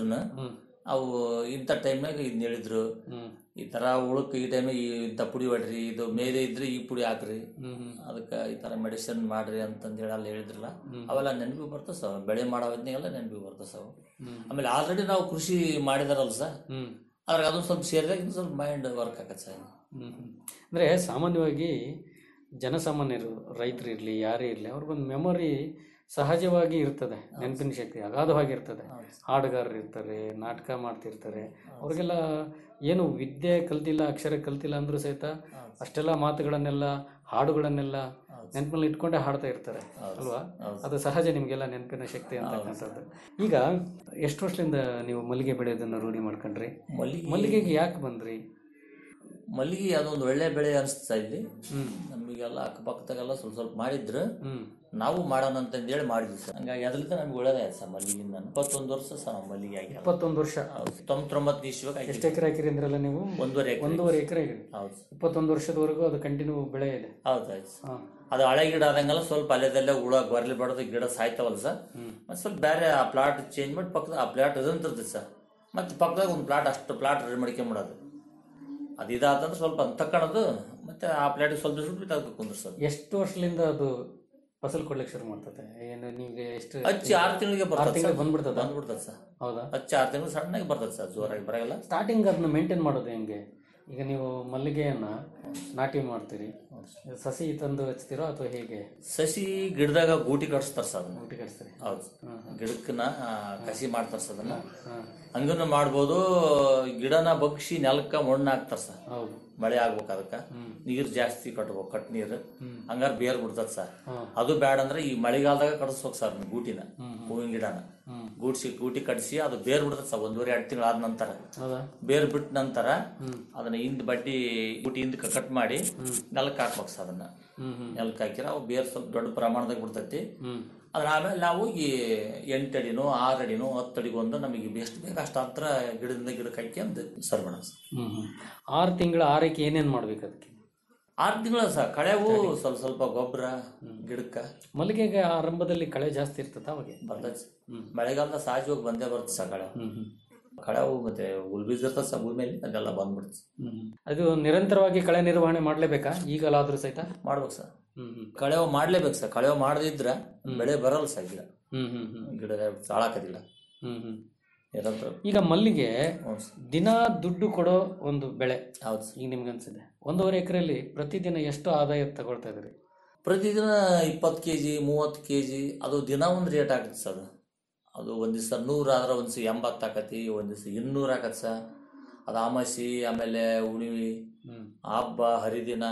ಅವು ಇಂಥ ಟೈಮ್ನಾಗ ಇದನ್ನ ಹೇಳಿದ್ರು ಹ್ಮ್ ಈ ತರ ಉಳಕ್ ಈ ಟೈಮಿಗೆ ಇಂಥ ಪುಡಿ ಹೊಡ್ರಿ ಇದು ಮೇಲೆ ಇದ್ರೆ ಈ ಪುಡಿ ಹಾಕ್ರಿ ಹ್ಮ್ ಹ್ಮ್ ಅದಕ್ಕೆ ಈ ತರ ಮೆಡಿಸಿನ್ ಮಾಡ್ರಿ ಅಂತಂದೇಳಿ ಅಲ್ಲಿ ಹೇಳಿದ್ರಲ್ಲ ಹ್ಮ್. ಅವೆಲ್ಲ ನೆನಪಿಗೆ ಬರ್ತಾವ ಸರ್ ಬೆಳೆ ಮಾಡೋ ಹೊತ್ನಾಗೆಲ್ಲ ನೆನಪಿಗೆ ಬರ್ತಾವ ಸರ್ ಹ್ಮ್. ಆಮೇಲೆ ಆಲ್ರೆಡಿ ನಾವು ಕೃಷಿ ಮಾಡಿದಾರಲ್ಲ ಸರ್ ಹ್ಮ್ ಅದ್ರಾಗ ಅದೊಂದು ಸ್ವಲ್ಪ ಸೇರಿದಾಗ ಇನ್ನು ಸ್ವಲ್ಪ ಮೈಂಡ್ ವರ್ಕ್ ಆಗತ್ತೆ ಸರ್ ಹ್ಮ್ ಹ್ಮ್. ಅಂದ್ರೆ ಸಾಮಾನ್ಯವಾಗಿ ಜನಸಾಮಾನ್ಯರು ರೈತರು ಇರಲಿ ಯಾರೇ ಇರಲಿ ಅವ್ರಿಗೊಂದು ಮೆಮೊರಿ ಸಹಜವಾಗಿ ಇರ್ತದೆ ನೆನಪಿನ ಶಕ್ತಿ ಅಗಾಧವಾಗಿ ಇರ್ತದೆ ಹಾಡುಗಾರರು ಇರ್ತಾರೆ ನಾಟಕ ಮಾಡ್ತಿರ್ತಾರೆ ಅವ್ರಿಗೆಲ್ಲ ಏನು ವಿದ್ಯೆ ಕಲ್ತಿಲ್ಲ ಅಕ್ಷರ ಕಲ್ತಿಲ್ಲ ಅಂದ್ರೂ ಸಹಿತ ಅಷ್ಟೆಲ್ಲ ಮಾತುಗಳನ್ನೆಲ್ಲ ಹಾಡುಗಳನ್ನೆಲ್ಲ ನೆನಪಿನಲ್ಲಿ ಇಟ್ಕೊಂಡೇ ಹಾಡ್ತಾ ಇರ್ತಾರೆ ಅಲ್ವಾ ಅದು ಸಹಜ ನಿಮಗೆಲ್ಲ ನೆನಪಿನ ಶಕ್ತಿ ಅಂತಕ್ಕಂಥದ್ದು ಈಗ ಎಷ್ಟು ವರ್ಷದಿಂದ ನೀವು ಮಲ್ಲಿಗೆ ಬೆಳೆಯೋದನ್ನ ರೂಢಿ ಮಾಡ್ಕೊಂಡ್ರಿ ಮಲ್ಲಿಗೆ ಮಲ್ಲಿಗೆಗೆ ಯಾಕೆ ಬಂದ್ರಿ ಮಲ್ಲಿಗೆ ಅದೊಂದು ಒಳ್ಳೆ ಬೆಳೆ ಅನಿಸ್ತಾ ಇಲ್ಲಿ ನಮಗೆಲ್ಲ ಅಕ್ಕಪಕ್ಕದಾಗೆಲ್ಲ ಸ್ವಲ್ಪ ಸ್ವಲ್ಪ ಮಾಡಿದ್ರು ನಾವು ಮಾಡೋಣ ಅಂತಂದೇಳಿ ಮಾಡಿದ್ವಿ ಸರ್ ಹಂಗಾಗಿ ಅದರಿಂದ ನಮ್ಗೆ ಒಳ್ಳೇದಾಯ್ತು ಸರ್ ಮಲ್ಲಿಗಿಂದ ಇಪ್ಪತ್ತೊಂದು ವರ್ಷ ಸರ್ ನಾವು ಮಲ್ಲಿಗೆ ಆಗಿ ಇಪ್ಪತ್ತೊಂದು ವರ್ಷ ತೊಂಬತ್ತೊಂಬತ್ತು ಇಸ್ವಿಗೆ ಎಷ್ಟು ಎಕರೆ ಹಾಕಿರಿ ಅಂದ್ರಲ್ಲ ನೀವು ಒಂದೂವರೆ ಎಕರೆ ಒಂದೂವರೆ ಎಕರೆ ಇದೆ ಹೌದು ಇಪ್ಪತ್ತೊಂದು ವರ್ಷದವರೆಗೂ ಅದು ಕಂಟಿನ್ಯೂ ಬೆಳೆ ಇದೆ ಹೌದು ಆಯ್ತು ಸರ್. ಹಾ. ಅದು ಹಳೆ ಗಿಡ ಆದಂಗೆಲ್ಲ ಸ್ವಲ್ಪ ಅಲ್ಲೇದಲ್ಲೇ ಹುಳ ಬರ್ಲಿ ಬಡದು ಗಿಡ ಸಾಯ್ತಾವಲ್ಲ ಸರ್ ಮತ್ತೆ ಸ್ವಲ್ಪ ಬೇರೆ ಆ ಪ್ಲಾಟ್ ಚೇಂಜ್ ಮಾಡಿ ಪಕ್ಕದ ಆ ಪ್ಲಾಟ್ ಇದಂತಿರ್ತದೆ ಸರ್ ಮತ್ತೆ ಪಕ್ಕದಾಗ ಒಂದು ಪ್ಲಾಟ್ ಅಷ್ಟು ಪ್ಲಾಟ್ ರೆಡಿ ಮಾಡ್ಕೊಂಬಿಡೋದು ಅದು ಇದಾತಂದ್ರೆ ಸ್ವಲ್ಪ ಅಂತ ತಕ್ಕಣದು ಮತ್ತೆ ಆ ಪ್ಲಾಟಿಗೆ ಸ್ವಲ್ಪ ದಿವಸ ಬಿಟ್ಟು ಅದಕ್ಕೆ ಕುಂದ್ರಸೋದು ಎಷ್ಟು ವರ್ಷದಿಂದ ಅದು ಫಸಲ್ ಕೊಡ್ಲಿಕ್ಕೆ ಶುರು ಮಾಡ್ತದೆ ಏನು ನಿಮ್ಗೆ ಎಷ್ಟು ಹಚ್ಚಿ ಆರು ತಿಂಗಳಿಗೆ ಆರು ಬರ್ತದೆ ತಿಂಗಳು ಸರ್. ಬಂದ್ಬಿಡ್ತದ ಬಂದ್ಬಿಡ್ತದೆ ಸರ್ ಹೌದಾ ಹಚ್ಚಿ ಆರು ತಿಂಗಳು ಸಣ್ಣಗೆ ಬರ್ತದೆ ಸರ್ ಜೋರಾಗಿ ಬರಲ್ಲ ಸ್ಟಾರ್ಟಿಂಗ್ ಅದನ್ನ ಮೇಂಟೈನ್ ಮಾಡೋದು ಹೆಂಗೆ ಈಗ ನೀವು ಮಲ್ಲಿಗೆಯನ್ನ ನಾಟಿ ಮಾಡ್ತೀರಿ ಸಸಿ ತಂದು ಹಚ್ತೀರೋ ಅಥವಾ ಹೇಗೆ ಸಸಿ ಗಿಡದಾಗ ಗೂಟಿ ಕಟ್ಸ್ತಾರ ಸರ್ ಅದನ್ನ ಗೂಟಿ ಕಟ್ಸ್ತಾರೆ ಹೌದು ಗಿಡಕ್ಕನ್ನ ಆ, ಕಸಿ ಮಾಡ್ತಾರ ಸರ್ ಅದನ್ನ ಹಾ. ಹಂಗನ್ನು ಮಾಡ್ಬೋದು ಗಿಡನ ಬಗ್ಸಿ ನೆಲಕ್ಕ ಮಣ್ಣು ಹಾಕ್ತಾರ ಸರ್ ಹೌದು ಮಳೆ ಆಗ್ಬೇಕು ಅದಕ್ಕ ನೀರ್ ಜಾಸ್ತಿ ಕಟ್ಬೇಕು ಕಟ್ ನೀರು ಹ್ಮ್. ಹಂಗಾರ ಬೇರ್ ಬಿಡ್ತದ ಸರ್ ಹಾ. ಅದು ಬೇಡ ಅಂದ್ರೆ ಈ ಮಳೆಗಾಲದಾಗ ಕಡಿಸ್ಬೇಕು ಸರ್ ಅದನ್ನ ಗೂಟಿನ ಹೂವಿನ ಗಿಡನ ಹ್ಮ್. ಗೂಡ್ಸಿ ಗೂಟಿ ಕಟ್ಸಿ ಅದು ಬೇರ್ ಬಿಡ್ತದ ಸರ್ ಒಂದೂವರೆ ಎರಡು ತಿಂಗಳು ಆದ ನಂತರ ಹೌದಾ ಬೇರ್ ಬಿಟ್ಟ ನಂತರ ಅದನ್ನ ಹಿಂದ್ ಬಡ್ಡಿ ಗೂಟಿ ಹಿಂದ್ ಕಟ್ ಮಾಡಿ ನೆಲಕ್ಕೆ ಹಾಕ್ಬೇಕು ಸರ್ ಅದನ್ನ ಹ್ಮ್ ಹ್ಮ್ ನೆಲಕ್ಕೆ ಹಾಕಿರ ಅವು ಬೇರ್ ಸ್ವಲ್ಪ ದೊಡ್ಡ ಪ್ರಮಾಣದಾಗ ಬಿಡ್ತೈತಿ ಹ್ಮ್ ಅದ್ರ ಆಮೇಲೆ ನಾವು ಈ ಎಂಟು ಅಡಿನೋ ಆರು ಅಡಿನೋ ಹತ್ತು ಅಡಿಗೆ ಒಂದು ನಮಗೆ ಎಷ್ಟು ಬೇಕು ಅಷ್ಟು ಹತ್ರ ಗಿಡದಿಂದ ಗಿಡಕ್ಕೆ ಹಾಕಿ ಅಂತ ಸರ್ವಣ ಹ್ಮ್ ಹ್ಮ್ ಆರು ತಿಂಗಳ ಆರೈಕೆ ಏನೇನ್ ಮಾಡ್ಬೇಕು ಅದಕ್ಕೆ ಆರು ತಿಂಗಳ ಸಹ ಕಳೆವು ಸ್ವಲ್ಪ ಸ್ವಲ್ಪ ಗೊಬ್ಬರ ಗಿಡಕ್ಕ ಮಲ್ಲಿಗೆಗೆ ಆರಂಭದಲ್ಲಿ ಕಳೆ ಜಾಸ್ತಿ ಇರ್ತದ ಅವಾಗ ಬರ್ತೈತೆ ಮಳೆಗಾಲದ ಸಹಜವಾಗಿ ಬಂದೇ ಬರುತ್ತೆ ಸಹ ಕಳೆ ಕಳೆವು ಮತ್ತೆ ಉಲ್ಬೀಜ ಇರ್ತದೆ ಸಹ ಭೂಮಿ ಮೇಲೆ ಅದೆಲ್ಲ ಬಂದ್ಬಿಡುತ್ತೆ ಅದು ನಿರಂತರವಾಗಿ ಕಳೆ ನಿರ್ವಹಣೆ ಮಾಡ್ಲೇಬೇಕಾ ಈಗಲಾದ್ರೂ ಸಹಿತ ಮಾಡ್ಬೇಕು ಸರ್ ಹ್ಮ್ ಹ್ಮ್ ಕಳೆವು ಮಾಡ್ಲೇಬೇಕು ಸರ್ ಕಳೆವು ಮಾಡದಿದ್ರ ಬೆಳೆ ಬರಲ್ಲ ಸರ್ ಗಿಡ ಹ್ಮ್ ಹ್ಮ್ ಹ್ಮ್ ಗಿಡ ಸಾಳಾಕದಿಲ್ಲ ಹ್ಮ್ ಹ್ಮ್ ನಿರಂತರ ಈಗ ಮಲ್ಲಿಗೆ ಹ್ಞೂ ಸರ್. ದಿನ ದುಡ್ಡು ಕೊಡೋ ಒಂದು ಬೆಳೆ ಹೌದು ಈಗ ನಿಮ್ಗೆ ಅನ್ಸಿದೆ ಒಂದೂವರೆ ಎಕರೆಯಲ್ಲಿ ಪ್ರತಿದಿನ ಎಷ್ಟು ಆದಾಯ ತಗೊಳ್ತಾ ಇದ್ರಿ ಪ್ರತಿದಿನ ಇಪ್ಪತ್ತು ಕೆ ಜಿ ಮೂವತ್ತು ಕೆ ಜಿ ಅದು ದಿನ ಒಂದು ರೇಟ್ ಆಗುತ್ತೆ ಸರ್ ಅದು ಅದು ಒಂದು ದಿವಸ ನೂರು ಆದ್ರೆ ಒಂದು ದಿವಸ ಎಂಬತ್ತು ಆಕತಿ ಒಂದು ದಿವಸ ಇನ್ನೂರು ಆಕತ್ ಸರ್ ಅದು ಅಮಾಸಿ ಆಮೇಲೆ ಉಣಿವಿ ಹ್ಮ್ ಹಬ್ಬ ಹರಿದಿನ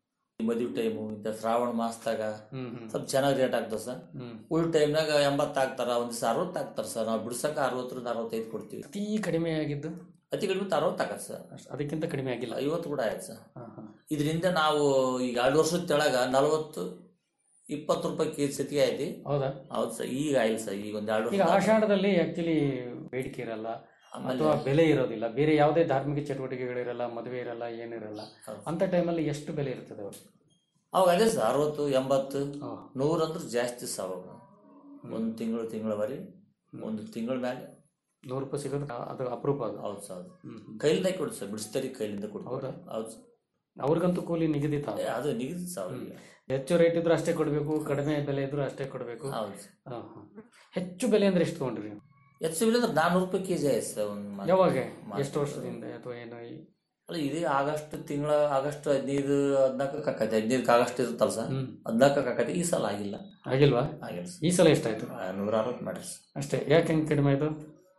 ಮದುವೆ ಟೈಮು ಇಂಥ ಶ್ರಾವಣ ಮಾಸದಾಗ ಹ್ಮ್ ಹ್ಮ್ ಸ್ವಲ್ಪ ಚೆನ್ನಾಗಿ ರೇಟ್ ಆಗ್ತದೆ ಸರ್ ಹ್ಮ್ ಉಳ್ ಟೈಮ್ನಾಗ ಎಂಬತ್ತು ಹಾಕ್ತಾರ ಒಂದು ದಿವಸ ಅರವತ್ತು ಹಾಕ್ತಾರೆ ಸರ್ ನಾವು ಬಿಡ್ಸಕ್ಕೆ ಅರವತ್ತರಿಂದ ಅರವತ್ತೈದು ಕೊಡ್ತೀವಿ ಅತಿ ಕಡಿಮೆ ಆಗಿದ್ದು ಅತಿ ಕಡಿಮೆ ಅರವತ್ತು ಹಾಕತ್ ಸರ್ ಅಷ್ಟ್- ಅದಕ್ಕಿಂತ ಕಡಿಮೆ ಆಗಿಲ್ಲ ಐವತ್ತು ಕೂಡ ಆಯ್ತು ಸರ್ ಹಾ, ಹಾ. ಇದರಿಂದ ನಾವು ಈಗ ಎರಡು ವರ್ಷದ ತೆಳಗ ನಲವತ್ತು ಇಪ್ಪತ್ತು ರೂಪಾಯಿ ಕೆ ಜಿ ಸತಿಗೆ ಐತಿ ಹೌದಾ ಹೌದು ಸರ್ ಈಗ ಆಯಿಲ್ ಸರ್ ಈಗ ಒಂದು ಎರಡು ಈಗ ವರ್ಷ ಆಷಾಢದಲ್ಲಿ ಆಕ್ಚುಲಿ ಬೇಡಿಕೆ ಇರಲ್ಲ ಆಮೇಲೆ- ಅಥವಾ ಬೆಲೆ ಇರೋದಿಲ್ಲ ಬೇರೆ ಯಾವುದೇ ಧಾರ್ಮಿಕ ಚಟುವಟಿಕೆಗಳಿರಲ್ಲ ಮದುವೆ ಇರಲ್ಲ ಏನಿರಲ್ಲ ಅಂತ ಟೈಮಲ್ಲಿ ಎಷ್ಟು ಬೆಲೆ ಇರ್ತದೆ ಅವಾಗ ಅವಾಗ ಅದೇ ಸರ್ ಅರವತ್ತು ಎಂಬತ್ತು ಹಾ. ನೂರು ಅಂದ್ರೆ ಜಾಸ್ತಿ ಸರ್ ಅವಾಗ ಒಂದು ತಿಂಗಳು ತಿಂಗಳವರಿ ಒಂದು ತಿಂಗಳ ಮೇಲೆ ನೂರು ರೂಪಾಯಿ ಸಿಗೋದು ಅದು ಅಪರೂಪ ಅದು ಹೌದು ಸರ್ ಹೌದು ಹ್ಮ್, ಹ್ಮ್. ಕೈಲಿಂದ ಕೊಡಿ ಸರ್ ಬಿಡಿಸ್ತಾರಿ ಕೈಲಿಂದ ಕೊಡ್ತಾರೆ ಹೌದಾ? ಹೌದು ಸರ್. ಅವ್ರಿಗಂತೂ ಕೂಲಿ ನಿಗದಿತ ಏ, ಅದು ನಿಗದಿತ ಸರ್ ಅವ್ರಿಗೆ ಹೆಚ್ಚು ರೇಟ್ ಇದ್ರೂ ಅಷ್ಟೇ ಕೊಡಬೇಕು ಕಡಿಮೆ ಬೆಲೆ ಇದ್ರೂ ಅಷ್ಟೇ ಕೊಡಬೇಕು ಹೌದು ಸರ್. ಹಾ, ಹಾ. ಹೆಚ್ಚು ಬೆಲೆ ಅಂದ್ರೆ ಎಷ್ಟು ತಗೊಂಡ್ರಿ ನೀವು? ಹೆಚ್ಚು ಬಿಲ್ ಅಂದ್ರೆ ನಾನ್ನೂರು ರೂಪಾಯಿ ಕೆ ಜಿ ಆಯ್ತು ಸರ್ ಒಂದು ಯಾವಾಗ ಎಷ್ಟು ವರ್ಷದಿಂದ ಅಥವಾ ಏನು ಈ- ಅಲ್ಲ ಇದೇ ಆಗಸ್ಟ್ ತಿಂಗಳ ಆಗಸ್ಟ್ ಹದಿನೈದು ಹದಿನಾಲ್ಕಕ್ಕೆ ಆಕೈತೆ ಹದಿನೈದಕ್ಕೆ ಆಗಸ್ಟ್ ಇರುತ್ತಲ್ಲ ಸರ್ ಹದಿನಾಲ್ಕಕ್ಕೆ ಆಕೈತೆ ಈ ಸಲ ಆಗಿಲ್ಲ ಆಗಿಲ್ವಾ ಆಗಿಲ್ಲ ಸರ್ ಈ ಸಲ ಎಷ್ಟಾಯ್ತು ನೂರ ಅರವತ್ತು ಮಾಡಿರಿ ಸರ್ ಅಷ್ಟೇ ಯಾಕೆ ಹೆಂಗೆ ಕಡಿಮೆ ಆಯ್ತು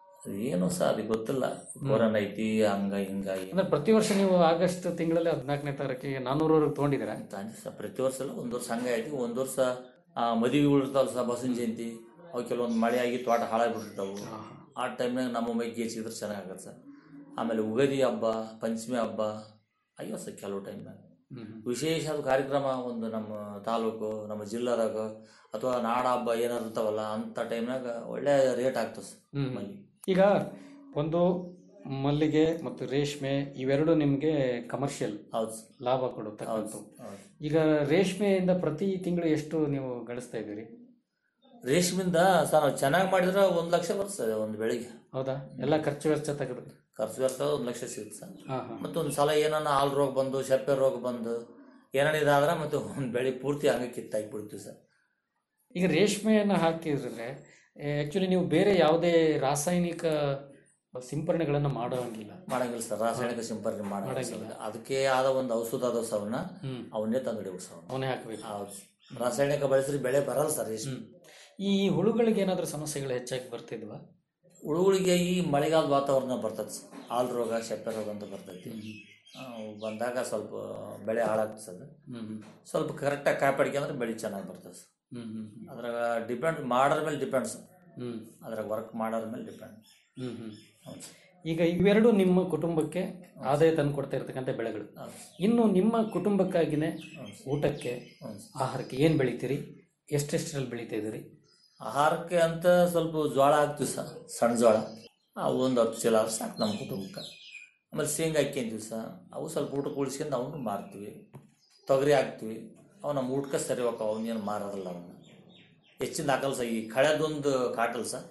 ಏನು ಸರ್ ಅದಕ್ಕೆ ಗೊತ್ತಿಲ್ಲ ಕೊರೋನಾ ಐತಿ ಹಂಗ ಹಿಂಗಾಗಿ ಅಂದ್ರೆ ಪ್ರತಿ ವರ್ಷ ನೀವು ಆಗಸ್ಟ್ ತಿಂಗಳಲ್ಲಿ ಹದಿನಾಲ್ಕನೇ ತಾರೀಕಿಗೆ ನಾನ್ನೂರವರೆಗೆ ತೊಗೊಂಡಿದ್ದೀರಾ ತಾಂಜಿ ಸರ್ ಪ್ರತಿ ವರ್ಷ ಎಲ್ಲ ಒಂದು ವರ್ಷ ಹಂಗೆ ಐತಿ ಒಂದು ವರ್ಷ ಆ, ಮದುವೆಗಳು ಇರ್ತಾವಲ್ಲ ಸರ್ ಬಸವನ ಜಯಂತಿ ಅವು ಕೆಲವೊಂದು ಮಳೆ ಆಗಿ ತೋಟ ಹಾಳಾಗ್ಬಿಟ್ಟಿರ್ತಾವು ಆ ಟೈಮ್ನಾಗ ನಮ್ಮ ಮೈ ಗೇಚಿದ್ರೆ ಚೆನ್ನಾಗತ್ತೆ ಸರ್ ಆಮೇಲೆ ಉಗಾದಿ ಹಬ್ಬ ಪಂಚಮಿ ಹಬ್ಬ ಅಯ್ಯೋ ಸರ್ ಕೆಲವು ಟೈಮ್ನಾಗ ವಿಶೇಷ ಕಾರ್ಯಕ್ರಮ ಒಂದು ನಮ್ಮ ತಾಲೂಕು ನಮ್ಮ ಜಿಲ್ಲಾದಾಗ ಅಥವಾ ನಾಡ ಹಬ್ಬ ಏನಾರು ಇರ್ತಾವಲ್ಲ ಅಂಥ ಟೈಮ್ನಾಗ ಒಳ್ಳೆ ರೇಟ್ ಆಗ್ತದೆ ಸರ್ ಹ್ಮ್. ಮಲ್ಲಿ ಈಗ ಒಂದು ಮಲ್ಲಿಗೆ ಮತ್ತು ರೇಷ್ಮೆ ಇವೆರಡು ನಿಮಗೆ ಕಮರ್ಷಿಯಲ್ ಹೌದು ಲಾಭ ಕೊಡುತ್ತಕ್ಕಂಥ ಹೌದು. ಈಗ ರೇಷ್ಮೆಯಿಂದ ಪ್ರತಿ ತಿಂಗಳು ಎಷ್ಟು ನೀವು ಗಳಿಸ್ತಾ ಇದ್ದೀರಿ ರೇಷ್ಮಿಂದ ಸರ್ ನಾವು ಚೆನ್ನಾಗಿ ಮಾಡಿದ್ರೆ ಒಂದು ಲಕ್ಷ ಬರ್ತದೆ ಒಂದು ಬೆಳಿಗ್ಗೆ ಹೌದಾ ಎಲ್ಲ ಖರ್ಚು ವೆಚ್ಚ ತೆಗೆದು ಖರ್ಚು ವೆಚ್ಚ ಒಂದು ಲಕ್ಷ ಸಿಗುತ್ತೆ ಸರ್ ಹಾ ಹಾ ಮತ್ತು ಒಂದು ಸಲ ಏನಾನ ಹಾಲು ರೋಗ ಬಂದು ಸೆಪ್ಪೆ ರೋಗ ಬಂದು ಏನಾನ ಇದಾದ್ರೆ ಮತ್ತೆ ಒಂದು ಬೆಳೆ ಪೂರ್ತಿ ಹಂಗೆ ಕಿತ್ತಾಕಿ ಬಿಡ್ತೀವಿ ಸರ್ ಈಗ ರೇಷ್ಮೆಯನ್ನು ಹಾಕಿದ್ರೆ ಆ್ಯಕ್ಚುಲಿ ನೀವು ಬೇರೆ ಯಾವುದೇ ರಾಸಾಯನಿಕ ಸಿಂಪರಣೆಗಳನ್ನು ಮಾಡೋಂಗಿಲ್ಲ ಮಾಡಂಗಿಲ್ಲ ಸರ್ ರಾಸಾಯನಿಕ ಸಿಂಪರಣೆ ಮಾಡಂಗಿಲ್ಲ ಮಾಡಂಗಿಲ್ಲ. ಸರ್. ಅದಕ್ಕೆ ಆದ ಒಂದು ಔಷಧ ಅದಾವ ಸರ್ ಅವನ್ನ ಹ್ಮ್. ಅವನ್ನೇ ತಂದಿಡಿವು ಸರ್ ಅವನೇ ಹಾಕಬೇಕು ಹೌದು ರಾಸಾಯನಿಕ ಬಳಸಿದ್ರೆ ಬೆಳೆ ಬರಲ್ಲ ಸರ್ ರೇಷ್ಮೆ ಈ ಹುಳುಗಳಿಗೆ ಏನಾದರೂ ಸಮಸ್ಯೆಗಳು ಹೆಚ್ಚಾಗಿ ಬರ್ತಿದ್ವಾ ಹುಳುಗಳಿಗೆ ಈ ಮಳೆಗಾಲದ ವಾತಾವರಣ ಬರ್ತದೆ ಸರ್ ಹಾಲು ರೋಗ ಸೆಪ್ಪೆ ರೋಗ ಅಂತ ಬರ್ತೈತಿ ಅವು ಬಂದಾಗ ಸ್ವಲ್ಪ ಬೆಳೆ ಹಾಳಾಗ್ತದೆ ಸರ್ ಹ್ಮ್ ಸ್ವಲ್ಪ ಕರೆಕ್ಟಾಗಿ ಕಾಪಾಡ್ಕೊಂಡ್ರೆ ಬೆಳೆ ಚೆನ್ನಾಗಿ ಬರ್ತದೆ ಸರ್ ಹ್ಮ್ ಹ್ಮ್ ಅದ್ರಾಗ ಡಿಪೆಂಡ್ ಮಾಡೋದ್ರ ಮೇಲೆ ಡಿಪೆಂಡ್ ಸರ್ ಹ್ಮ್ ಅದ್ರಾಗ ವರ್ಕ್ ಮಾಡೋದ್ರ ಮೇಲೆ ಡಿಪೆಂಡ್ ಹ್ಮ್ ಹ್ಮ್ ಹೌದು ಸರ್ ಈಗ ಇವೆರಡು ನಿಮ್ಮ ಕುಟುಂಬಕ್ಕೆ ಆದಾಯ ತಂದು ಕೊಡ್ತಾ ಇರ್ತಕ್ಕಂಥ ಬೆಳೆಗಳು ಇನ್ನು ನಿಮ್ಮ ಕುಟುಂಬಕ್ಕಾಗಿನೇ ಊಟಕ್ಕೆ ಆಹಾರಕ್ಕೆ ಏನು ಬೆಳಿತೀರಿ ಎಷ್ಟೆಷ್ಟರಲ್ಲಿ ಬೆಳಿತಾ ಇದ್ದೀರಿ ಆಹಾರಕ್ಕೆ ಅಂತ ಸ್ವಲ್ಪ ಜೋಳ ಹಾಕ್ತೀವಿ ಸರ್ ಸಣ್ಣ ಜೋಳ ಅವು ಒಂದು ಹತ್ತು ಚೀಲ ಆದ್ರೆ ಸಾಕು ನಮ್ಮ ಕುಟುಂಬಕ್ಕೆ ಆಮೇಲೆ ಶೇಂಗಾ ಹಾಕ್ಯಂತೀವಿ ಸರ್ ಅವು ಸ್ವಲ್ಪ ಊಟಕ್ಕೆ ಉಳಿಸ್ಕೊಂಡು ಅವನು ಮಾರ್ತೀವಿ ತೊಗರಿ ಹಾಕ್ತೀವಿ ಅವು ನಮ್ಮ ಊಟಕ್ಕೆ ಸರಿ ಹೋಗ್ತಾವ ಅವನ್ನೇನು ಮಾರೋದಿಲ್ಲ ಅವನ್ನ ಹೆಚ್ಚಿನ ಹಾಕಲ್ಲ ಸರ್ ಈ ಕಳೆದೊಂದು ಕಾಟಲ್ ಸರ್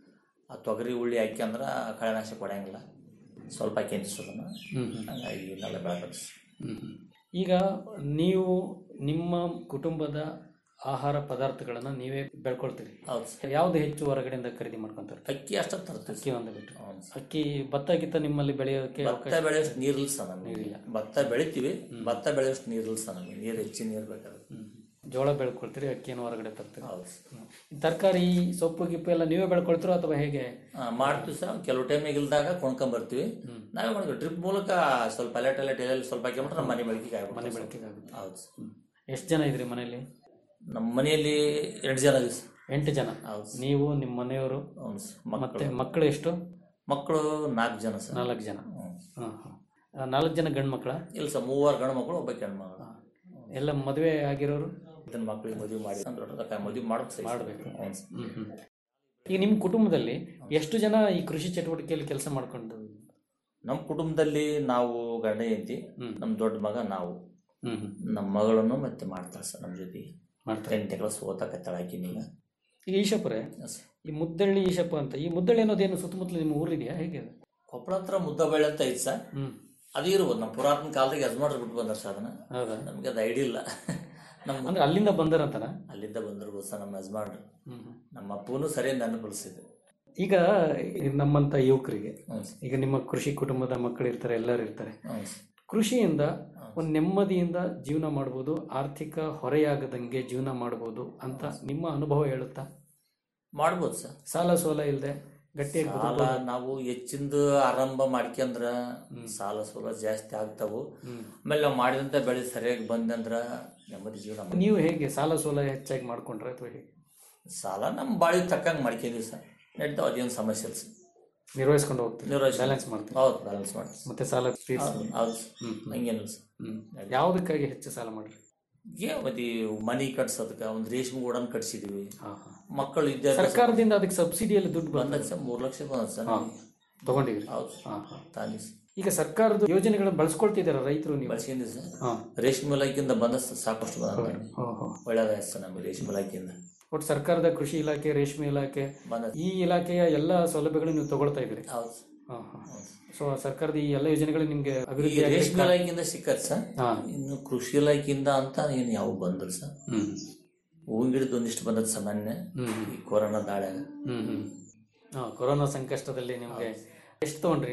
ಆ ತೊಗರಿ ಉಳ್ಳಿ ಹಾಕ್ಯಂದ್ರೆ ಕಳೆನಾಶ ಕೊಡಂಗಿಲ್ಲ ಸ್ವಲ್ಪ ಹಾಕ್ಯಂತೀವಿ ಸರ್ ಅದನ್ನು ಹ್ಮ್ ಹ್ಮ್. ಹಂಗಾಗಿ ಇವನ್ನೆಲ್ಲ ಬೆಳಕತ್ತೆ ಸರ್ ಹ್ಮ್ ಹ್ಮ್. ಈಗ ನೀವು ನಿಮ್ಮ ಕುಟುಂಬದ ಆಹಾರ ಪದಾರ್ಥಗಳನ್ನು ನೀವೇ ಬೆಳ್ಕೊಳ್ತೀರಿ ಹೌದು ಸರ್ ಯಾವ್ದು ಹೆಚ್ಚು ಹೊರಗಡೆಯಿಂದ ಖರೀದಿ ಮಾಡ್ಕೊಂತಾರೆ ಅಕ್ಕಿ ಅಷ್ಟೇ ತರ್ತೀವಿ ಅಕ್ಕಿ ಒಂದು ಬಿಟ್ಟು ಹೌದು ಸರ್. ಅಕ್ಕಿ ಭತ್ತ ಗಿತ್ತ ನಿಮ್ಮಲ್ಲಿ ಬೆಳೆಯೋಕೆ ಭತ್ತ ಬೆಳೆಯೋಷ್ಟು ನೀರಿಲ್ಲ ಸರ್ ನಮಗೆ ಭತ್ತ ಬೆಳಿತೀವಿ ಭತ್ತ ಬೆಳೆಯೋಷ್ಟು ನೀರಿಲ್ಲ ಸರ್ ನಮಗೆ ನೀರು ಹೆಚ್ಚಿನ ನೀರು ಬೇಕಾಗುತ್ತೆ ಹ್ಮ್. ಜೋಳ ಬೆಳ್ಕೊಳ್ತೀರಿ ಅಕ್ಕಿಯನ್ನು ಹೊರಗಡೆ ತರ್ತೀರಿ ಹೌದು ಸರ್. ಹ್ಮ್. ಈ ತರಕಾರಿ ಸೊಪ್ಪು ಗಿಪ್ಪು ಎಲ್ಲ ನೀವೇ ಬೆಳ್ಕೊಳ್ತೀರೋ ಅಥವಾ ಹೇಗೆ ಆ, ಮಾಡ್ತೀವಿ ಸರ್ ಕೆಲವು ಟೈಮ್ನಾಗ ಇಲ್ದಾಗ ಕೊಂಡ್ಕೊಂಬರ್ತೀವಿ ನಾವೇ ಮಾಡ್ತೀವಿ ಡ್ರಿಪ್ ಮೂಲಕ ಸ್ವಲ್ಪ ಅಲೆಟ್ ಅಲೆಟ್ ಎಲ್ಲಿ ಸ್ವಲ್ಪ ಹಾಕಿಬಿಟ್ರೆ ನಮ್ಮ ಮನೆ ಬಳಕೆಗೆ ಆಗ್ಬಿಡುತ್ತೆ ಮನೆ ಸರ್. ಬಳಕೆಗೆ ಆಗುತ್ತೆ ಹೌದು ಸರ್. ಎಷ್ಟು ಜನ ಇದ್ರಿ ಮನೆಯಲ್ಲಿ ನಮ್ಮ ಮನೆಯಲ್ಲಿ ಎರಡು ಜನ ಇದೀವಿ ಸರ್ ಎಂಟು ಜನ ಹೌದು ಸರ್. ನೀವು ನಿಮ್ಮ ಮನೆಯವರು ಹೌದು ಸರ್. ಮತ್ತೆ ಮಕ್ಕಳು ಮಕ್ಕಳು ಎಷ್ಟು ಮಕ್ಕಳು ನಾಲ್ಕು ಜನ ಸರ್ ನಾಲ್ಕು ಜನ ಹ್ಮ್. ಹಾಂ ಹಾಂ ನಾಲ್ಕು ಜನ ಗಂಡು ಮಕ್ಕಳ ಇಲ್ಲ ಸರ್ ಮೂವರು ಗಂಡು ಮಕ್ಕಳು ಒಬ್ಬ ಹೆಣ್ಣು ಮಗಳು ಎಲ್ಲ ಮದುವೆ ಆಗಿರೋರು ಇದನ್ನ ಮಕ್ಕಳಿಗೆ ಮದುವೆ ಮಾಡಿ ದೊಡ್ಡದಕ್ಕೆ ಮದುವೆ ಮಾಡ್ಬೇಕು ಸರ್ ಮಾಡಬೇಕು ಹೌದು ಸರ್. ಹ್ಮ್ ಹ್ಮ್. ಈಗ ನಿಮ್ಮ ಕುಟುಂಬದಲ್ಲಿ ಎಷ್ಟು ಜನ ಈ ಕೃಷಿ ಚಟುವಟಿಕೆಯಲ್ಲಿ ಕೆಲಸ ಮಾಡ್ಕೊಂಡು ನಮ್ಮ ಕುಟುಂಬದಲ್ಲಿ ನಾವು ಗಂಡ ಹೆಂಡತಿ ಹ್ಮ್. ನಮ್ಮ ದೊಡ್ಡ ಮಗ ನಾವು ಹ್ಮ್ ಹ್ಮ್ ನಮ್ಮ ಮಗಳನ್ನು ಮತ್ತೆ ಮಾಡ್ತಾರೆ ಸರ್ ನಮ್ಮ ಜೊತೆಗೆ ಮಾಡ್ತಾರೆ ಟೆಂತ್ ಕ್ಲಾಸ್ ಓದಕತ್ತಾಳ ಆಕಿನೀಗ ಈಗ ಈಶಪ್ಪರೇ ಈ ಮುದ್ದಳ್ಳಿ ಈಶಪ್ಪ ಅಂತ ಈ ಮುದ್ದಳ್ಳಿ ಅನ್ನೋದೇನು ಸುತ್ತಮುತ್ತಲು ನಿಮ್ಮ ಊರಿದೆಯಾ ಹೇಗೆ ಅದು? ಕೊಪ್ಪಳ ಹತ್ರ ಮುದ್ದಬಳ್ಳಿ ಅಂತ ಐತೆ ಸರ್ ಹ್ಮ್ ಅದು ಇರ್ಬೋದು ನಮ್ಮ ಪುರಾತನ ಕಾಲದಾಗ ಯಜಮಾನ್ರು ಬಿಟ್ಟು ಬಂದಾರ ಸರ್ ಅದನ್ನ ಹೌದಾ ನಮಗೆ ಅದು ಐಡಿಯಾ ಇಲ್ಲ ನಮ್ಮ ಅಂದ್ರೆ ಅಲ್ಲಿಂದ ಬಂದರಂತನ ಅಲ್ಲಿಂದ ಬಂದಿರ್ಬೋದು ಸರ್ ನಮ್ಮ ಯಜಮಾನ್ರು ಹ್ಮ್ ಹ್ಮ್. ನಮ್ಮ ಅಪ್ಪನೂ ಸರಿ ನೆನಪಿಸಿದ್ರು ಈಗ ಈ ನಮ್ಮಂತ ಯುವಕರಿಗೆ ಹ್ಞೂ ಸರ್ ಈಗ ನಿಮ್ಮ ಕೃಷಿ ಕುಟುಂಬದ ಮಕ್ಕಳು ಇರ್ತಾರೆ ಎಲ್ಲರೂ ಇರ್ತಾರೆ ಹ್ಞೂ ಸರ್ ಕೃಷಿಯಿಂದ ಒಂದು ನೆಮ್ಮದಿಯಿಂದ ಜೀವನ ಮಾಡ್ಬೋದು ಆರ್ಥಿಕ ಹೊರೆಯಾಗದಂಗೆ ಜೀವನ ಮಾಡ್ಬೋದು ಅಂತ ನಿಮ್ಮ ಅನುಭವ ಹೇಳುತ್ತಾ ಮಾಡ್ಬೋದು ಸರ್ ಸಾಲ ಸೋಲ ಇಲ್ಲದೆ ಗಟ್ಟಿಯಾಗಿ ಸಾಲ ಬದುಕ್ಬೋದು. ನಾವು ಹೆಚ್ಚಿಂದು ಆರಂಭ ಮಾಡ್ಕೊಂಡ್ರ ಸಾಲ ಸೋಲ ಜಾಸ್ತಿ ಆಗ್ತಾವು ಆಮೇಲೆ ನಾವು ಮಾಡಿದಂತ ಬೆಳೆ ಸರಿಯಾಗಿ ಬಂದಂದ್ರ ನೆಮ್ಮದಿ ಜೀವನ ಮಾಡ್ಬೋದು. ನೀವು ಹೇಗೆ ಸಾಲ ಸೋಲ ಹೆಚ್ಚಾಗಿ ಮಾಡ್ಕೊಂಡ್ರೆ ಅಥವಾ ಹೇಗೆ ಸಾಲ ನಮ್ಮ ಬಾಳಿ ತಕ್ಕಂಗೆ ಮಾಡ್ಕೊಂಡಿವಿ ಸರ್ ನಡೀತಾವ ಅದೇನು ಸಮಸ್ಯೆ ಇಲ್ಲ ಸರ್ ನಿರ್ವಹಿಸ್ಕೊಂಡು ಹೋಗ್ತೀವಿ ನಿರ್ವಹಿಸಿ ಬ್ಯಾಲೆನ್ಸ್ ಮಾಡ್ತೀವಿ ಹೌದು ಬ್ಯಾಲೆನ್ಸ್ ಮಾಡ್ತೀವಿ ಮತ್ತೆ ಸಾಲ ಹೌದು ತೀರಿಸ್ತೀವಿ ಹೌದು ಸರ್. ಹ್ಮ್. ಹಂಗೇನಿಲ್ಲ ಸರ್ ಹ್ಮ್ ಯಾವುದಕ್ಕಾಗಿ ಹೆಚ್ಚು ಸಾಲ ಮಾಡ್ರಿ ಏ ಮತ್ತೆ ಈ ಮನಿ ಕಟ್ಸೋದಕ್ಕೆ ಒಂದು ರೇಷ್ಮೆ ಗೂಡನ್ ಕಟ್ಸಿದೀವಿ ಹಾ, ಹಾ. ಮಕ್ಕಳು ವಿದ್ಯಾಭ್ಯಾಸ ಸರ್ಕಾರದಿಂದ ಅದಕ್ಕೆ ಸಬ್ಸಿಡಿಯಲ್ಲಿ ದುಡ್ಡು ಬಂದ ಬಂದ ಸರ್ ಮೂರು ಲಕ್ಷ ಬಂದ ಸರ್ ಹಾ. ತಗೊಂಡಿದ್ರಿ ಹೌದು ಹಾ, ಹಾ. ತಾಂದಿ ಸರ್ ಈಗ ಸರ್ಕಾರದ ಯೋಜನೆಗಳನ್ನ ಬಳಸ್ಕೊಳ್ತಿದಾರ ರೈತರು ನೀವು ಬಳಸ್ಕೊಂಡಿವಿ ಸರ್ ಹಾ ರೇಷ್ಮೆ ಇಲಾಖೆಯಿಂದ ಬಂದ ಸರ್ ಸಾಕಷ್ಟು ಬಂದ ಹೋ, ಹೋ. ಒಳ್ಳೇದಾಯ್ತು ಸರ್ ನಮಗೆ ರೇಷ್ಮೆ ಇಲಾಖೆಯಿಂದ ಒಟ್ಟು ಸರ್ಕಾರದ ಕೃಷಿ ಇಲಾಖೆ ರೇಷ್ಮೆ ಇಲಾಖೆ ಬಂದ ಈ ಇಲಾಖೆಯ ಎಲ್ಲ ಸೌಲಭ್ಯಗಳು ನೀವು ತಗೊಳ್ತಾ ಇದ್ರಿ ಹೌದು ಹಾ, ಹಾ. ಸೊ ಸರ್ಕಾರದ ಈ ಎಲ್ಲ ಯೋಜನೆಗಳು ನಿಮ್ಗೆ ಈ ಅಭಿವೃದ್ಧಿ ರೇಷ್ಮೆ ಆಗ್ಲಿಕ್ಕೆ- ಇಲಾಖೆಯಿಂದ ಸಿಕ್ಕತ್ ಸರ್ ಹಾ. ಇನ್ನು ಕೃಷಿ ಇಲಾಖೆಯಿಂದ ಅಂತ ಏನು ಯಾವ ಬಂದ್ರು ಸರ್ ಹ್ಮ್ ಹೂವಿನ ಗಿಡದ ಒಂದಿಷ್ಟು ಬಂದದ ಸಾಮಾನ್ಯ ಹ್ಮ್. ಈ ಕೊರೋನಾ ದಾಳ್ಯಾಗ ಹ್ಮ್ ಹ್ಮ್ ಹಾ ಕೊರೋನಾ ಸಂಕಷ್ಟದಲ್ಲಿ ನಿಮ್ಗೆ ಎಷ್ಟು ತಗೊಂಡ್ರಿ ನೀವು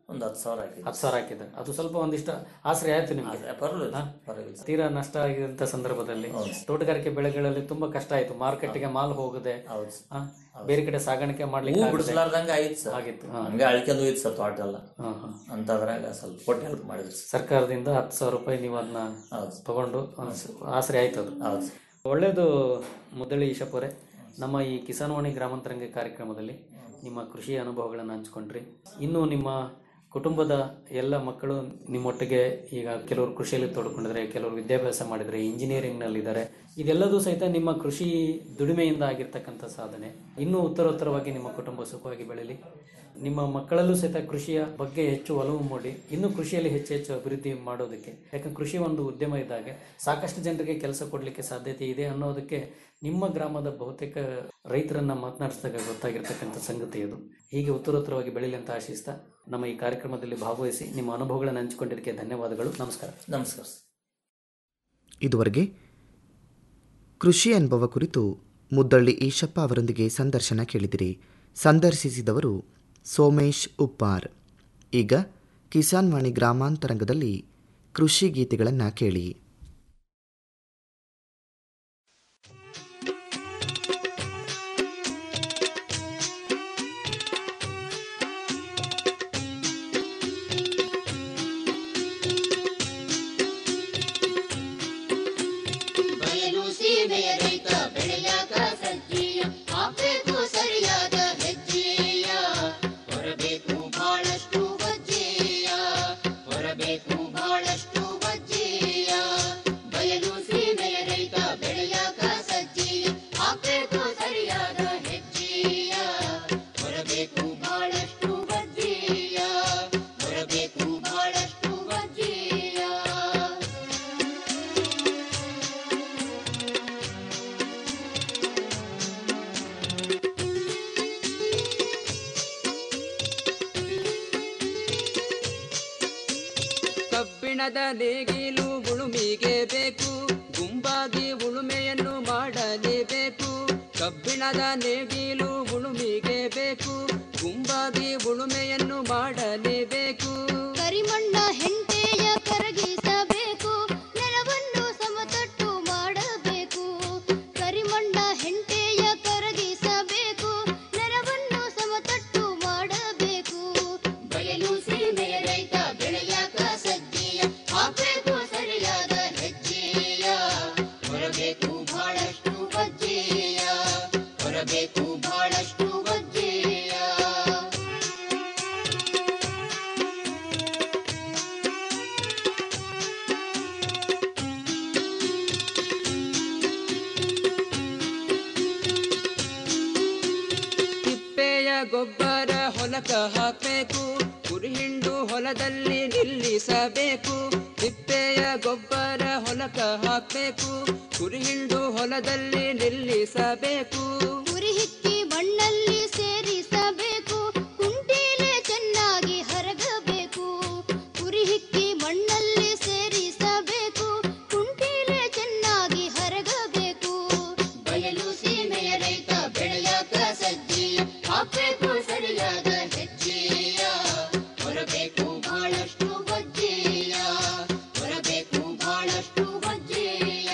ಒಂದು ಹತ್ತು ಸಾವಿರ ಹಾಕಿದ್ವಿ ಹತ್ತು ಸಾವಿರ ಹಾಕಿದ್ರೆ ಅದು ಸ್ವಲ್ಪ ಒಂದಿಷ್ಟು ಆಸರೆ ಆಯ್ತು ನಿಮಗೆ ಪರವಾಗಿಲ್ಲ ಪರವಾಗಿಲ್ಲ ತೀರಾ ನಷ್ಟ ಆಗಿದಂತ ಸಂದರ್ಭದಲ್ಲಿ ತೋಟಗಾರಿಕೆ ಬೆಳೆಗಳಲ್ಲಿ ತುಂಬಾ ಕಷ್ಟ ಆಯ್ತು ಮಾರುಕಟ್ಟೆಗೆ ಮಾಲ್ ಹೋಗದೆ ಆ, ಬೇರೆ ಕಡೆ ಸಾಗಾಣಿಕೆ ಹೂ ಮಾಡ್ಲಿಕ್ಕೆ ಆಗದೆ. ಬಿಡಿಸ್ಲಾರ್ದಂಗ ಆಯ್ತು ಸರ್ ಆಗಿತ್ತು ಹಾ. ಹಂಗೆ ಅಳ್ಕೊಂಡು ಹೋಯ್ತು ಸರ್ ತೋಟ ಎಲ್ಲ ಹಾ, ಹಾ. ಅಂತದ್ರಾಗ ಸ್ವಲ್ಪ ಕೊಟ್ಟು ಹೆಲ್ಪ್ ಮಾಡಿದ್ರು ಸರ್ ಸರ್ಕಾರದಿಂದ ಹತ್ತು ಸಾವಿರ ರೂಪಾಯಿ ನೀವು ಅದನ್ನ ತಗೊಂಡು ಒಂದ್ ಸ- ಆಸರೆ ಆಯ್ತು ಅದು ಹೌದು ಒಳ್ಳೆಯದು ಮುದ್ದಳಿ ಈಶಪ್ಪರೇ ನಮ್ಮ ಈ ಕಿಸಾನ್ವಾಣಿ ಗ್ರಾಮಾಂತರಂಗ ಕಾರ್ಯಕ್ರಮದಲ್ಲಿ ನಿಮ್ಮ ಕೃಷಿ ಅನುಭವಗಳನ್ನು ಹಂಚ್ಕೊಂಡ್ರಿ ಇನ್ನು ನಿಮ್ಮ ಕುಟುಂಬದ ಎಲ್ಲ ಮಕ್ಕಳು ನಿಮ್ಮೊಟ್ಟಿಗೆ ಈಗ ಕೆಲವರು ಕೃಷಿಯಲ್ಲಿ ತೊಡ್ಕೊಂಡಿದ್ದಾರೆ ಕೆಲವರು ವಿದ್ಯಾಭ್ಯಾಸ ಮಾಡಿದರೆ ಇಂಜಿನಿಯರಿಂಗ್ನಲ್ಲಿದ್ದಾರೆ ಇದೆಲ್ಲದೂ ಸಹಿತ ನಿಮ್ಮ ಕೃಷಿ ದುಡಿಮೆಯಿಂದ ಆಗಿರ್ತಕ್ಕಂಥ ಸಾಧನೆ ಇನ್ನೂ ಉತ್ತರೋತ್ತರವಾಗಿ ನಿಮ್ಮ ಕುಟುಂಬ ಸುಖವಾಗಿ ಬೆಳೀಲಿ ನಿಮ್ಮ ಮಕ್ಕಳಲ್ಲೂ ಸಹಿತ ಕೃಷಿಯ ಬಗ್ಗೆ ಹೆಚ್ಚು ಒಲವು ಮೂಡಿ ಇನ್ನೂ ಕೃಷಿಯಲ್ಲಿ ಹೆಚ್ಚು ಹೆಚ್ಚು ಅಭಿವೃದ್ಧಿ ಮಾಡೋದಕ್ಕೆ ಯಾಕಂದ್ರೆ ಕೃಷಿ ಒಂದು ಉದ್ಯಮ ಇದ್ದಾಗ ಸಾಕಷ್ಟು ಜನರಿಗೆ ಕೆಲಸ ಕೊಡಲಿಕ್ಕೆ ಸಾಧ್ಯತೆ ಇದೆ ಅನ್ನೋದಕ್ಕೆ ನಿಮ್ಮ ಗ್ರಾಮದ ಬಹುತೇಕ ರೈತರನ್ನ ಮಾತನಾಡಿಸಿದಾಗ ಗೊತ್ತಾಗಿರ್ತಕ್ಕಂಥ ಸಂಗತಿ ಅದು ಹೀಗೆ ಉತ್ತರೋತ್ತರವಾಗಿ ಬೆಳೀಲಿ ಅಂತ ಆಶಿಸ್ತಾ ನಮ್ಮ ಈ ಕಾರ್ಯಕ್ರಮದಲ್ಲಿ ಭಾಗವಹಿಸಿ ನಿಮ್ಮ ಅನುಭವಗಳನ್ನು ಹಂಚಿಕೊಂಡಿದ್ದಕ್ಕೆ ಧನ್ಯವಾದಗಳು ನಮಸ್ಕಾರ ನಮಸ್ಕಾರ ಇದುವರೆಗೆ ಕೃಷಿ ಅನುಭವ ಕುರಿತು ಮುದ್ದಳ್ಳಿ ಈಶಪ್ಪ ಅವರೊಂದಿಗೆ ಸಂದರ್ಶನ ಕೇಳಿದಿರಿ ಸಂದರ್ಶಿಸಿದವರು ಸೋಮೇಶ್ ಉಪ್ಪಾರ್ ಈಗ ಕಿಸಾನ್ ವಾಣಿ ಗ್ರಾಮಾಂತರಂಗದಲ್ಲಿ ಕೃಷಿ ಗೀತೆಗಳನ್ನು ಕೇಳಿ ಬಯಲು ಸೀಮೆಯ ರೈತ ಬೆಳೆಯಾಕ ಸಜ್ಜೀಯ ಹಾಕ್ಬೇಕು ಸರಿಯಾದ ಹೆಜ್ಜೆಯ ಹೊರಬೇಕು ಬಹಳಷ್ಟು ವಜ್ಜೆಯ ಹೊರಬೇಕು ಬಹಳಷ್ಟು ವಜ್ಜೆಯ ಬಯಲು ಸೀಮೆಯ ರೈತ ಬೆಳೆಯಾಕ ಸಜ್ಜೀಯ ಹಾಕ್ಬೇಕು ಸರಿಯಾದ ಹೆಜ್ಜೆಯ ಹೊರಬೇಕು ಬಹಳಷ್ಟು ವಜ್ಜೆಯ ಹೊರಬೇಕು ಬಹಳಷ್ಟು ವಜ್ಜೆಯ ಕಬ್ಬಿಣದ ನೇಗಿಲು ಉಳುಮಿಗೆ ಬೇಕು ಗುಂಪಾಗಿ ಉಳುಮೆಯನ್ನು ಮಾಡಲೇಬೇಕು ಕಬ್ಬಿಣದ ನೇಗಿಲು ಉಳುಮಿಗೆ ಬೇಕು ಗುಂಪಾಗಿ ಉಳುಮೆಯನ್ನು ಮಾಡಲೇಬೇಕು ಕರಿಮಣ್ಣ ಹೆಂಟೆಯ ಕರಗಿಸಬೇಕು ನೆಲವನ್ನು ಸಮತಟ್ಟು ಮಾಡಬೇಕು ಕರಿಮಣ್ಣ ಹೆಂಟೆಯ ಕರಗಿಸಬೇಕು ನೆಲವನ್ನು ಸಮತಟ್ಟು ಮಾಡಬೇಕು ಬಯಲು ಸೀಮೆಯ ರೈತ ಬೆಳೆಯಾಕ ಸಜ್ಜೆಯ ಹಾಕಬೇಕು ಸರಿಯಾದ ಹೆಜ್ಜೆಯ ಹೊರಬೇಕು ಬಹಳಷ್ಟು ವಜ್ಜೆಯ ಹೊರಬೇಕು ಬಹಳಷ್ಟು ವಜ್ಜೆಯ ತಿಪ್ಪೆಯ ಗೊಬ್ಬರ ಹೊಲಕ ಹಾಕಬೇಕು ಕುರಿಹಿಂಡು ಹೊಲದಲ್ಲಿ ನಿಲ್ಲಿಸಬೇಕು ತಿಪ್ಪೆಯ ಗೊಬ್ಬರ ಹೊಲಕ ಹಾಕಬೇಕು ಕುರಿಹಿಂಡು ಹೊಲದಲ್ಲಿ ನಿಲ್ಲಿಸಬೇಕು ಉರಿಹಿಕ್ಕಿ ಮಣ್ಣಲ್ಲಿ ಸೇರಿಸಬೇಕು ಕುಂಟೀಲೆ ಚೆನ್ನಾಗಿ ಹರಗಬೇಕು ಉರಿಹಿಕ್ಕಿ ಮಣ್ಣಲ್ಲಿ ಸೇರಿಸಬೇಕು ಕುಂಟೀಲೆ ಚೆನ್ನಾಗಿ ಹರಗಬೇಕು ಬಯಲು ಸೀಮೆಯ ರೈತ ಬೆಳೆಯಾಕ ಸಜ್ಜೆಯ ಹಾಕಬೇಕು ಸರಿಯಾದ ಹೆಜ್ಜೆಯ ಹೊರಬೇಕು ಬಹಳಷ್ಟು ವಜ್ಜೆಯ ಹೊರಬೇಕು ಬಹಳಷ್ಟು ವಜ್ಜೆಯ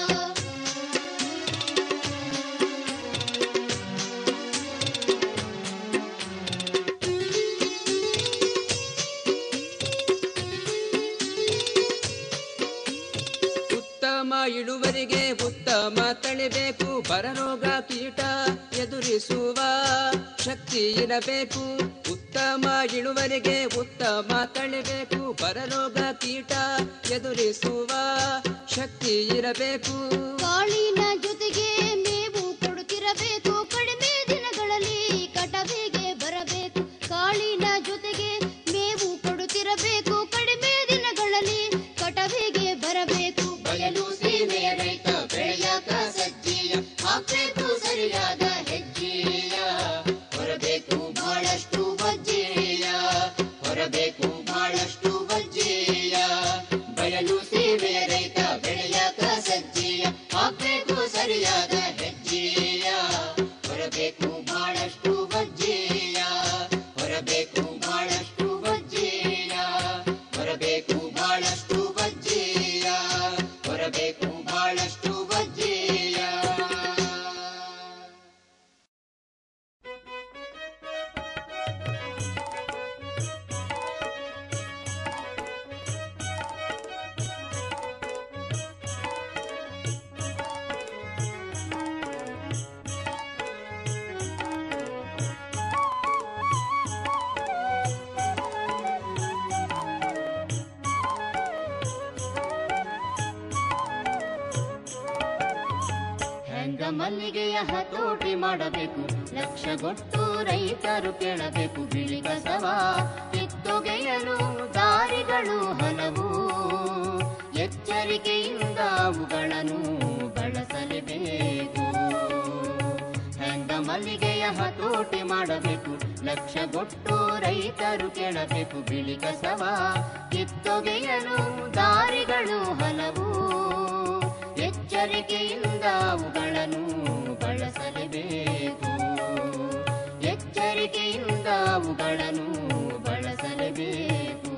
ಉತ್ತಮ ಇಳುವರಿಗೆ ಉತ್ತಮ ತಳಿಬೇಕು ಬರರೋಗ ಕೀಟ ಎದುರಿಸುವ ಶಕ್ತಿ ಇರಬೇಕು ಉತ್ತಮ ಇಳುವರಿಗೆ ಉತ್ತಮ ತಳಿಬೇಕು ಬರರೋಗ ಕೀಟ ಎದುರಿಸುವ ಶಕ್ತಿ ಇರಬೇಕು ಕಾಳಿನ ಜೊತೆಗೆ ಮೇವು ಕೊಡುತ್ತಿರಬೇಕು ಕಡಿಮೆ ದಿನಗಳಲ್ಲಿ ಕಟವಿಗೆ ಬರಬೇಕು ಕಾಳಿನ ಜೊತೆಗೆ ಮೇವು ಕೊಡುತ್ತಿರಬೇಕು ಕಡಿಮೆ ದಿನಗಳಲ್ಲಿ ಕಟವಿಗೆ ಬರಬೇಕು ಬಯಲು ಸೀಮೆಯ ರೈತ ಬೆಳೆಯಾಕ ಸಜ್ಜೆಯ ಹಾಕಬೇಕು ಸರಿಯಾದ ಹೆಜ್ಜೆಯ ಹೊರಬೇಕು ಬಹಳಷ್ಟು ವಜ್ಜೆಯ ಹೊರಬೇಕು ಬಹಳಷ್ಟು ವಜ್ಜೆಯ ಬಯಲು ಸೀಮೆಯ ರೈತ ಬೆಳೆಯಾಕ ಸಜ್ಜೆಯ ಹಾಕಬೇಕು ಸರಿಯಾದ ಹೆಜ್ಜೆಯ ಮಲ್ಲಿಗೆಯ ಹತೋಟಿ ಮಾಡಬೇಕು ಲಕ್ಷಗೊಟ್ಟು ರೈತರು ಕೇಳಬೇಕು ಬಿಳಿ ಕಸವ ಕಿತ್ತೊಗೆಯಲು ದಾರಿಗಳು ಹಲವು ಎಚ್ಚರಿಕೆಯಿಂದ ಅವುಗಳನ್ನು ಬಳಸಲೇಬೇಕು ಹೆಂಗ ಮಲ್ಲಿಗೆಯ ಹತೋಟಿ ಮಾಡಬೇಕು ಲಕ್ಷಗೊಟ್ಟು ರೈತರು ಕೇಳಬೇಕು ಬಿಳಿ ಕಸವ ಕಿತ್ತೊಗೆಯಲು ದಾರಿಗಳು ಹಲವು ಎಚ್ಚರಿಕೆಯಿಂದ ಅವುಗಳನ್ನು ಬಳಸಲೇಬೇಕು ಎಚ್ಚರಿಕೆಯಿಂದ ಅವುಗಳನ್ನು ಬಳಸಲೇಬೇಕು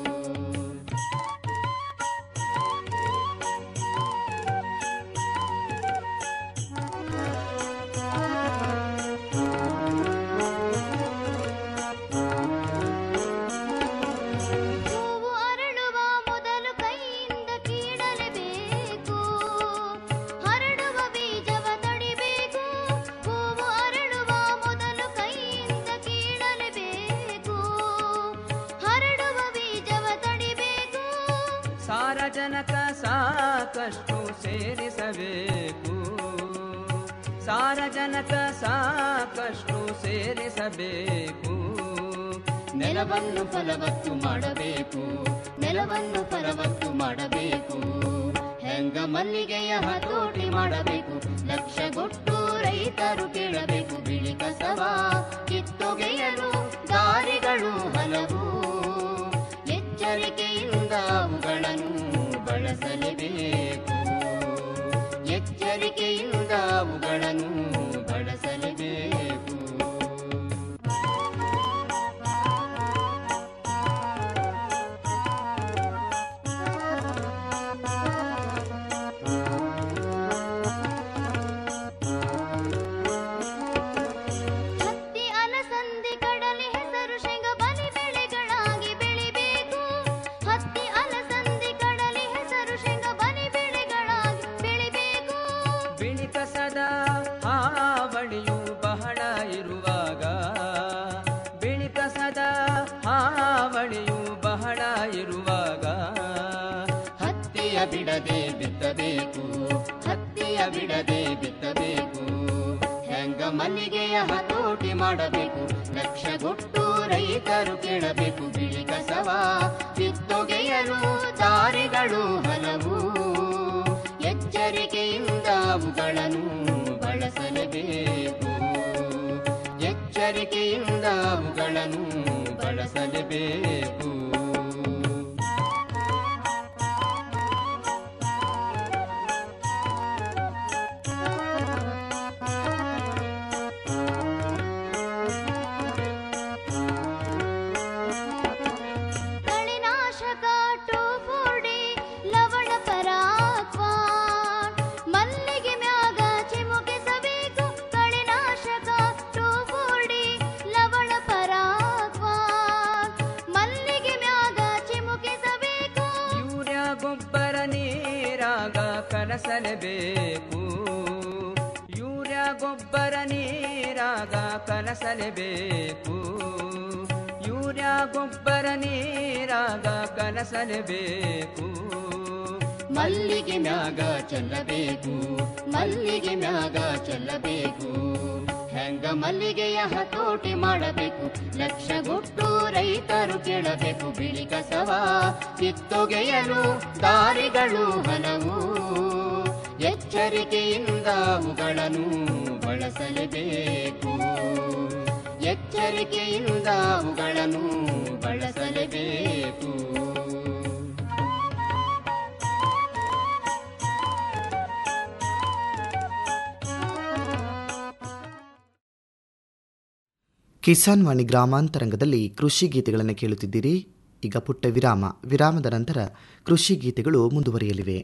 ಹೂವು ಅರಳುವ ಮೊದಲು ಕೈಯಿಂದ ಕೀಳಲೇಬೇಕು ಹರಡುವ ಬೀಜವ ತಡಿಬೇಕು ಹೂವು ಅರಳುವ ಮೊದಲು ಕೈಯಿಂದ ಕೀಳಲೇಬೇಕು ಹರಡುವ ಬೀಜವ ತಡಿಬೇಕು ಸಾರಜನಕ ಸಾಕಷ್ಟು ಸೇರಿಸಬೇಕು ಸಾರಜನಕ ಸಾಕಷ್ಟು ಸೇರಿಸಬೇಕು ನೆಲವನ್ನು ಫಲವತ್ತು ಮಾಡಬೇಕು ನೆಲವನ್ನು ಫಲವತ್ತು ಮಾಡಬೇಕು ಹೆಂಗ ಮಲ್ಲಿಗೆಯ ಹತೋಟಿ ಮಾಡಬೇಕು ಲಕ್ಷಗೊಟ್ಟು ರೈತರು ಕೇಳಬೇಕು ಬಿಳಿ ಕಸವ ಕಿತ್ತೊಗೆಯಲು ದಾರಿಗಳು ಹಲವು ಎಚ್ಚರಿಕೆಯಿಂದ ಅವುಗಳನ್ನು ಬಳಸಲೇಬೇಕು ಎಚ್ಚರಿಕೆಯಿಂದ ಅವುಗಳನ್ನು ಬಳಸಲೇಬೇಕು ಹತ್ತಿ ಅಲಸಂದಿ ಕಡಲೆ ಹೆಸರು ಶೇಂಗ ಬಲಿ ಬೆಳೆಗಳಾಗಿ ಬೆಳಿಬೇಕು ಹತ್ತಿ ಅಲಸಂದಿ ಕಡಲೆ ಹೆಸರು ಶೇಂಗ ಬಲಿ ಬೆಳೆಗಳಾಗಿ ಬೆಳಿಬೇಕು ಬಿಳಿ ಕಸದ ಹಾವಳಿಯು ಬಹಳ ಇರುವಾಗ ಬಿಳಿ ಕಸದ ಹಾವಳಿಯು ಬಹಳ ಇರುವಾಗ ಹತ್ತಿಯ ಬಿಡದೆ ಬಿತ್ತಬೇಕು ಹತ್ತಿಯ ಬಿಡದೆ ಬಿತ್ತಬೇಕು ಹೆಂಗ ಮಲ್ಲಿಗೆಯ ಹತೋಟಿ ಮಾಡಬೇಕು ಲಕ್ಷಗೊಟ್ಟು ರೈತರು ಕೇಳಬೇಕು ಬಿಳಿ ಕಸವ ಕಿತ್ತೊಗೆಯಲು ದಾರಿಗಳು ಹಲವು ಎಚ್ಚರಿಕೆಯಿಂದ ಅವುಗಳನ್ನು ಬಳಸಲೇಬೇಕು ಎಚ್ಚರಿಕೆಯಿಂದ ಅವುಗಳನ್ನು ಬಳಸಲೇಬೇಕು ಕಳೆನಾಶಕ ಟೋಫೋಡಿ ಲವಣ ಪರಾಕ್ವಾನ್ ಮಲ್ಲಿಗೆ ಮ್ಯಾಗ ಚಿಮುಕಿಸಬೇಕು ಕಳೆನಾಶಕ ಟೋಫೋಡಿ ಲವಣ ಪರಾಕ್ವಾನ್ ಮಲ್ಲಿಗೆ ಮ್ಯಾಗ ಚಿಮುಕಿಸಬೇಕು ಯೂರಿಯಾ ಗೊಬ್ಬರ ನೀರಾಗ ಕಲಸಲೇಬೇಕು ಯೂರಿಯಾ ಗೊಬ್ಬರ ನೀರಾಗ ಕಲಸಲೇಬೇಕು ಯೂರಿಯಾ ಗೊಬ್ಬರ ನೀರಾಗ ಕಲಸಲೇಬೇಕು ಮಲ್ಲಿಗೆ ಮ್ಯಾಗ ಚೆಲ್ಲಬೇಕು ಮಲ್ಲಿಗೆ ಮ್ಯಾಗ ಚೆಲ್ಲಬೇಕು ಹೆಂಗ ಮಲ್ಲಿಗೆಯ ಹತೋಟಿ ಮಾಡಬೇಕು ಲಕ್ಷಗೊಟ್ಟು ರೈತರು ಕೇಳಬೇಕು ಬಿಳಿ ಕಸವ ಕಿತ್ತೊಗೆಯಲು ದಾರಿಗಳು ಹಲವು ಎಚ್ಚರಿಕೆಯಿಂದ ಅವುಗಳನ್ನು ಬಳಸಲೇಬೇಕು ಎಚ್ಚರಿಕೆಯಿಂದ ಅವುಗಳನ್ನು ಬಳಸಲೇಬೇಕು ಕಿಸಾನ್ ವಾಣಿ ಗ್ರಾಮಾಂತರಂಗದಲ್ಲಿ ಕೃಷಿ ಗೀತೆಗಳನ್ನು ಕೇಳುತ್ತಿದ್ದೀರಿ ಈಗ ಪುಟ್ಟ ವಿರಾಮ ವಿರಾಮದ ನಂತರ ಕೃಷಿ ಗೀತೆಗಳು ಮುಂದುವರಿಯಲಿವೆ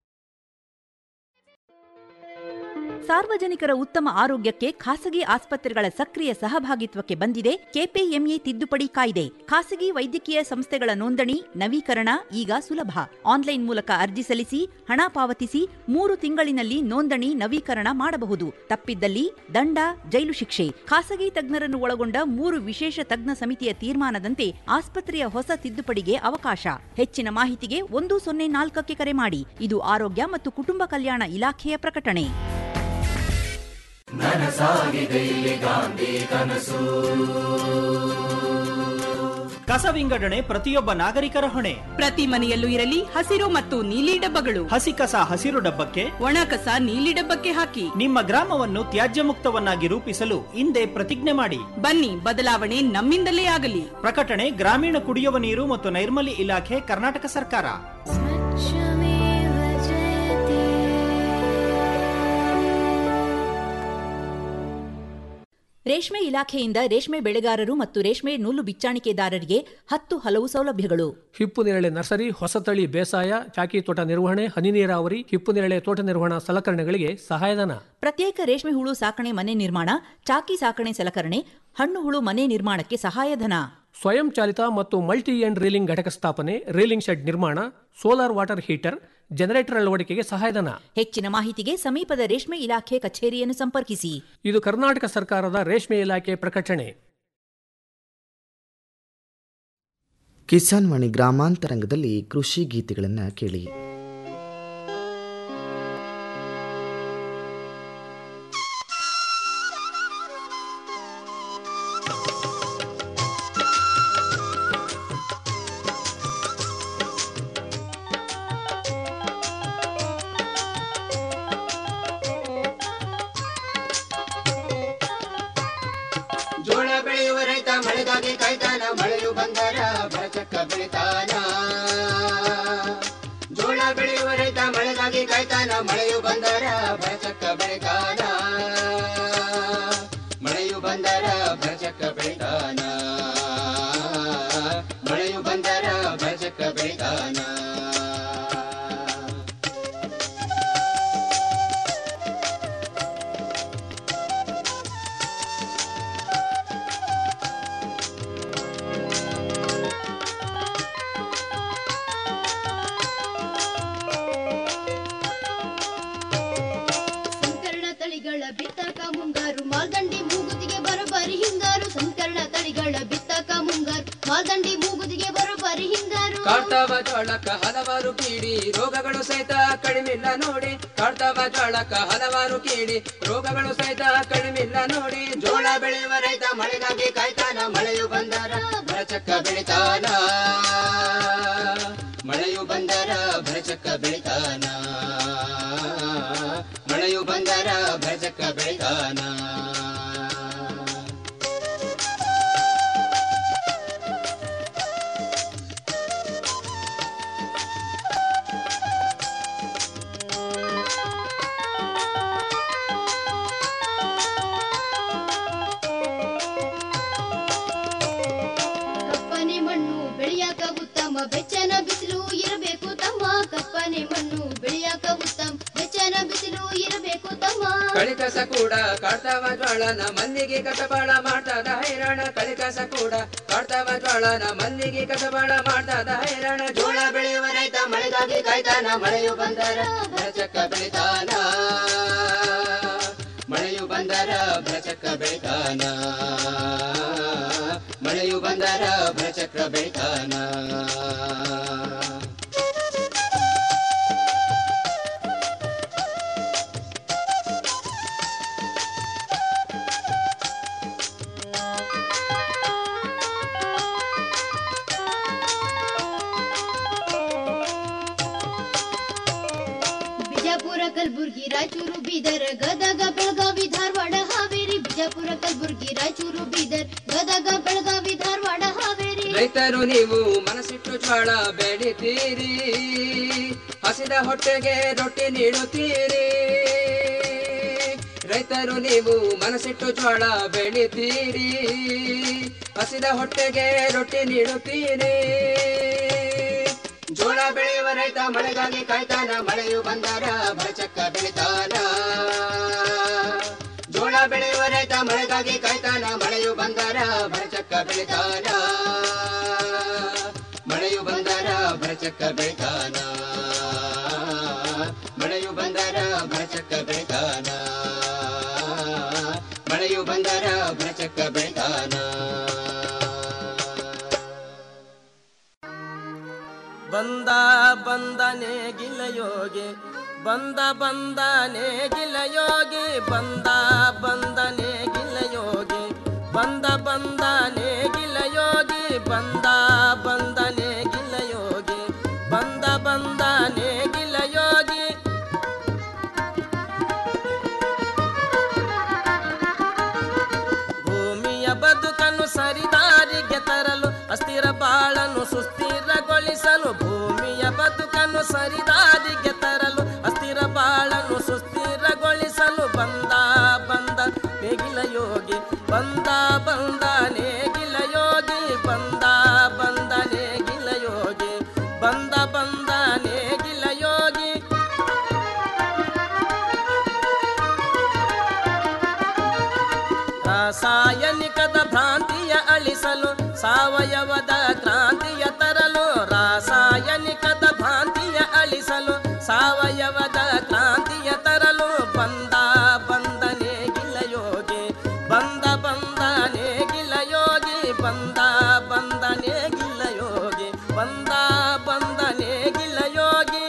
ಸಾರ್ವಜನಿಕರ ಉತ್ತಮ ಆರೋಗ್ಯಕ್ಕೆ ಖಾಸಗಿ ಆಸ್ಪತ್ರೆಗಳ ಸಕ್ರಿಯ ಸಹಭಾಗಿತ್ವಕ್ಕೆ ಬಂದಿದೆ ಕೆಪಿಎಂಇ ತಿದ್ದುಪಡಿ ಕಾಯ್ದೆ ಖಾಸಗಿ ವೈದ್ಯಕೀಯ ಸಂಸ್ಥೆಗಳ ನೋಂದಣಿ ನವೀಕರಣ ಈಗ ಸುಲಭ ಆನ್ಲೈನ್ ಮೂಲಕ ಅರ್ಜಿ ಸಲ್ಲಿಸಿ ಹಣ ಪಾವತಿಸಿ ಮೂರು ತಿಂಗಳಿನಲ್ಲಿ ನೋಂದಣಿ ನವೀಕರಣ ಮಾಡಬಹುದು ತಪ್ಪಿದ್ದಲ್ಲಿ ದಂಡ ಜೈಲು ಶಿಕ್ಷೆ ಖಾಸಗಿ ತಜ್ಞರನ್ನು ಒಳಗೊಂಡ ಮೂರು ವಿಶೇಷ ತಜ್ಞ ಸಮಿತಿಯ ತೀರ್ಮಾನದಂತೆ ಆಸ್ಪತ್ರೆಯ ಹೊಸ ತಿದ್ದುಪಡಿಗೆ ಅವಕಾಶ ಹೆಚ್ಚಿನ ಮಾಹಿತಿಗೆ ಒಂದು ಸೊನ್ನೆ ನಾಲ್ಕಕ್ಕೆ ಕರೆ ಮಾಡಿ ಇದು ಆರೋಗ್ಯ ಮತ್ತು ಕುಟುಂಬ ಕಲ್ಯಾಣ ಇಲಾಖೆಯ ಪ್ರಕಟಣೆ ನನಸಾಗಿದೆ ಇಲ್ಲಿ ಗಾಂಧಿ ಕನಸು ಕಸ ವಿಂಗಡಣೆ ಪ್ರತಿಯೊಬ್ಬ ನಾಗರಿಕರ ಹೊಣೆ ಪ್ರತಿ ಮನೆಯಲ್ಲೂ ಇರಲಿ ಹಸಿರು ಮತ್ತು ನೀಲಿ ಡಬ್ಬಗಳು ಹಸಿ ಕಸ ಹಸಿರು ಡಬ್ಬಕ್ಕೆ ಒಣ ಕಸ ನೀಲಿ ಡಬ್ಬಕ್ಕೆ ಹಾಕಿ ನಿಮ್ಮ ಗ್ರಾಮವನ್ನು ತ್ಯಾಜ್ಯ ಮುಕ್ತವನ್ನಾಗಿ ರೂಪಿಸಲು ಹಿಂದೆ ಪ್ರತಿಜ್ಞೆ ಮಾಡಿ ಬನ್ನಿ ಬದಲಾವಣೆ ನಮ್ಮಿಂದಲೇ ಆಗಲಿ ಪ್ರಕಟಣೆ ಗ್ರಾಮೀಣ ಕುಡಿಯುವ ನೀರು ಮತ್ತು ನೈರ್ಮಲ್ಯ ಇಲಾಖೆ ಕರ್ನಾಟಕ ಸರ್ಕಾರ ರೇಷ್ಮೆ ಇಲಾಖೆಯಿಂದ ರೇಷ್ಮೆ ಬೆಳೆಗಾರರು ಮತ್ತು ರೇಷ್ಮೆ ನೂಲು ಬಿಚ್ಚಾಣಿಕೆದಾರರಿಗೆ ಹತ್ತು ಹಲವು ಸೌಲಭ್ಯಗಳು ಹಿಪ್ಪು ನೇರಳೆ ನರ್ಸರಿ ಹೊಸತಳಿ ಬೇಸಾಯ ಚಾಕಿ ತೋಟ ನಿರ್ವಹಣೆ ಹನಿ ನೀರಾವರಿ ಹಿಪ್ಪು ನೇರಳೆ ತೋಟ ನಿರ್ವಹಣಾ ಸಲಕರಣೆಗಳಿಗೆ ಸಹಾಯಧನ ಪ್ರತ್ಯೇಕ ರೇಷ್ಮೆ ಹುಳು ಸಾಕಣೆ ಮನೆ ನಿರ್ಮಾಣ ಚಾಕಿ ಸಾಕಣೆ ಸಲಕರಣೆ ಹಣ್ಣು ಹುಳು ಮನೆ ನಿರ್ಮಾಣಕ್ಕೆ ಸಹಾಯಧನ ಸ್ವಯಂ ಚಾಲಿತ ಮತ್ತು ಮಲ್ಟಿ ಎಂಡ್ ರೀಲಿಂಗ್ ಘಟಕ ಸ್ಥಾಪನೆ ರೀಲಿಂಗ್ ಶೆಡ್ ನಿರ್ಮಾಣ ಸೋಲಾರ್ ವಾಟರ್ ಹೀಟರ್ ಜನರೇಟರ್ ಅಳವಡಿಕೆಗೆ ಸಹಾಯಧನ ಹೆಚ್ಚಿನ ಮಾಹಿತಿಗೆ ಸಮೀಪದ ರೇಷ್ಮೆ ಇಲಾಖೆ ಕಚೇರಿಯನ್ನು ಸಂಪರ್ಕಿಸಿ ಇದು ಕರ್ನಾಟಕ ಸರ್ಕಾರದ ರೇಷ್ಮೆ ಇಲಾಖೆ ಪ್ರಕಟಣೆ ಕಿಸಾನ್ ವಾಣಿ ಗ್ರಾಮಾಂತರಂಗದಲ್ಲಿ ಕೃಷಿ ಗೀತೆಗಳನ್ನು ಕೇಳಿ ಜೋಳ ಬೆಳೆಯುವ ರೈತ ಮಳೆಗಾಗಿ ಕಾಯ್ತಾನ ಮಳೆಯು ಬಂದರ ಬರಚಕ್ಕ ಬೆಳಿತಾನ ಜೋಳ ಬೆಳೆಯುವ ರೈತ ಮಳೆಗಾಗಿ ಕಾಯ್ತಾನ ಮಳೆಯು ಬಂದರ ಬರಚಕ್ಕ ಬೆಳಿತಾನ ಮಳೆಯು ಬಂದರ ಬರಚಕ್ಕ ಬೆಳಿತಾನ ಮಳೆಯು ಬಂದರ ಬರಚಕ್ಕ ಬೆಳಿತಾನ ಸಂಕರಣ ತಳಿಗಳ ಬಿತ್ತಕ ಮುಂಗಾರು ಮಾಲ್ದಂಡಿ ಮೂಗುತಿಗೆ ಬರೋಬ್ಬರಿ ಹಿಂಗಾರು ಸಂಕರಣ ತಳಿಗಳ ಬಿತ್ತಕ ಮುಂಗಾರು ಮಾಲ್ದಂಡಿ ಮೂಗುತಿಗೆ ಬರೋಬ್ಬರಿ ಹಿಂಗಾರು ಕಾಡ್ತಾವ ಜೋಳಕ್ಕ ಹಲವಾರು ಕೀಡಿ ರೋಗಗಳು ಸಹಿತ ಕಡಿಮಿಲ್ಲ ನೋಡಿ ಕಾಡ್ತಾವ ಜೋಳಕ್ಕ ಹಲವಾರು ಕೀಡಿ ರೋಗಗಳು ಸಹಿತ ಕಡಿಮಿಲ್ಲ ನೋಡಿ ಜೋಳ ಬೆಳೆಯುವ ರೈತ ಮಳೆಗಾಗಿ ಕಾಯ್ತಾನ ಮಳೆಯು ಬಂದರ ಬರಚಕ್ಕ ಬೆಳಿತಾನ ಮಳೆಯು ಬಂದರ ಬರಚಕ್ಕ ಬೆಳಿತಾನ ಮಳೆಯು ಬಂದರ ಬರಚಕ್ಕ ಬೆಳಿತಾನ ಕಪ್ಪನೆ ಮಣ್ಣು ಬೆಳೆಯಾಕ ಉತ್ತಮ ಬೆಚ್ಚನ ಬಿಸಿಲು ಇರಬೇಕು ತಮ್ಮ ಕಪ್ಪನೆ ಮಣ್ಣು ಬೆಳೆಯಾಕ ಉತ್ತಮ ಬೆಚ್ಚನ ಬಿಸಿಲು ಇರಬೇಕು ತಮ್ಮ ಕಳಿಕಸ ಕೂಡ ಕಾಡ್ತಾವ ಜ್ವಾಳನ ಮಲ್ಲಿಗೆ ಕಸಬಾಳ ಮಾಡ್ತದ ಹೈರಾಣ ಕಳಿಕಸ ಕೂಡ ಕಾಡ್ತಾವ ಜ್ವಾಳನ ಮಲ್ಲಿಗೆ ಕಸಬಾಳ ಮಾಡ್ತದ ಹೈರಾಣ ಜೋಳ ಬೆಳೆಯುವ ರೈತ ಮಳೆಗಾಗಿ ಕಾಯ್ತಾನ ಮಳೆಯು ಬಂದರ ಬರಚಕ್ಕ ಬೆಳಿತಾನ ಮಳೆಯು ಬಂದರ ಬರಚಕ್ಕ ಬೆಳಿತಾನ ಮಳೆಯು ಬಂದರ ಬರಚಕ್ಕ ಬೆಳಿತಾನ ಬಿಜಾಪುರ ಕಲಬುರ್ಗಿ ರಾಯಚೂರು ಬೀದರ್ ಗದಗ ಬೆಳಗಾವಿ ಧಾರವಾಡ ಹಾವೇರಿ ಬಿಜಾಪುರ ಕಲಬುರ್ಗಿ ರಾಯಚೂರು ಬೀದರ್ ಗದಗ ಬೆಳಗಾವಿ ಧಾರವಾಡ ಹಾವೇರಿ ರೈತರು ನೀವು ಮನಸ್ಸಿಟ್ಟು ಜ್ವಾಳ ಬೆಳಿತೀರಿ ಹಸಿದ ಹೊಟ್ಟೆಗೆ ರೊಟ್ಟಿ ನೀಡುತ್ತೀರಿ ರೈತರು ನೀವು ಮನಸ್ಸಿಟ್ಟು ಜ್ವಾಳ ಬೆಳಿತೀರಿ ಹಸಿದ ಹೊಟ್ಟೆಗೆ ರೊಟ್ಟಿ ನೀಡುತ್ತೀರಿ ಜೋಳ ಬೆಳೆಯುವ ರೈತ ಮಳೆಗಾಗಿ ಕಾಯ್ತಾನ ಮಳೆಯು ಬಂದರ ಬರಚಕ್ಕ ಬೆಳಿತಾನ ಜೋಳ ಬೆಳೆಯುವ ರೈತ ಮಳೆಗಾಗಿ ಕಾಯ್ತಾನ ಮಳೆಯು ಬಂದರ ಬರಚಕ್ಕ ಬೆಳಿತಾನ ಮಳೆಯು ಬಂದರ ಬರಚಕ್ಕ ಬೆಳಿತಾನ ಮಳೆಯು ಬಂದರ ಬರಚಕ್ಕ ಬೆಳಿತಾನ ಮಳೆಯು ಬಂದರ ಬರಚಕ್ಕ ಬೆಳಿತಾನ ಬಂದ ಬಂದನೆ ಗಿಲಯೋಗಿ ಬಂದ ಬಂದನೆ ಗಿಲ ಯೋಗಿ ಬಂದ ಬಂದನೆ ಗಿಲ ಯೋಗಿ ಬಂದ ಬಂದನೆ ಗಿಲ ಯೋಗಿ ಬಂದ ಬಂದನೆ ಗಿಲ ಯೋಗಿ ಬಂದ ಬಂದನೆ ಗಿಲ ಯೋಗಿ ಭೂಮಿಯ ಬದುಕನ್ನು ಸರಿದಾರಿಗೆ ತರಲು ಅಸ್ಥಿರ ಬಾಳನ್ನು ಸುಸ್ಥಿರಗೊಳಿಸಲು ಭೂಮಿಯ ಬದುಕನ್ನು ಸರಿದಾರಿಗೆ ತರಲು ಅಸ್ಥಿರ ಬಾಳನ್ನು ಸುಸ್ಥಿರಗೊಳಿಸಲು ಬಂದ ಬಂದ ನೇಗಿಲ ಯೋಗಿ ಬಂದ ಬಂದ ನೇಗಿಲ ಯೋಗಿ ಬಂದ ಬಂದ ನೇಗಿಲ ಯೋಗಿ ಬಂದ ಬಂದ ನೇಗಿಲ ಯೋಗಿ ರಾಸಾಯನಿಕದ ಭ್ರಾಂತಿಯ ಅಳಿಸಲು ಸಾವಯವದ ಕ್ರಾಂತಿಯ ತರಲು ರಾಸಾಯನಿಕದ ಭ್ರಾಂತಿಯ ಅಳಿಸಲು ಸಾವಯವದ ಕ್ರಾಂತಿಯ ತರಲು ಬಂದ ಬಂದನೆ ಗಿಲ ಯೋಗಿ ಬಂದ ಬಂದನೆ ಗಿಲ ಯೋಗಿ ಬಂದ ಬಂದನೆ ಗಿಲ ಯೋಗಿ ಬಂದ ಬಂದನೆ ಗಿಲ ಯೋಗಿ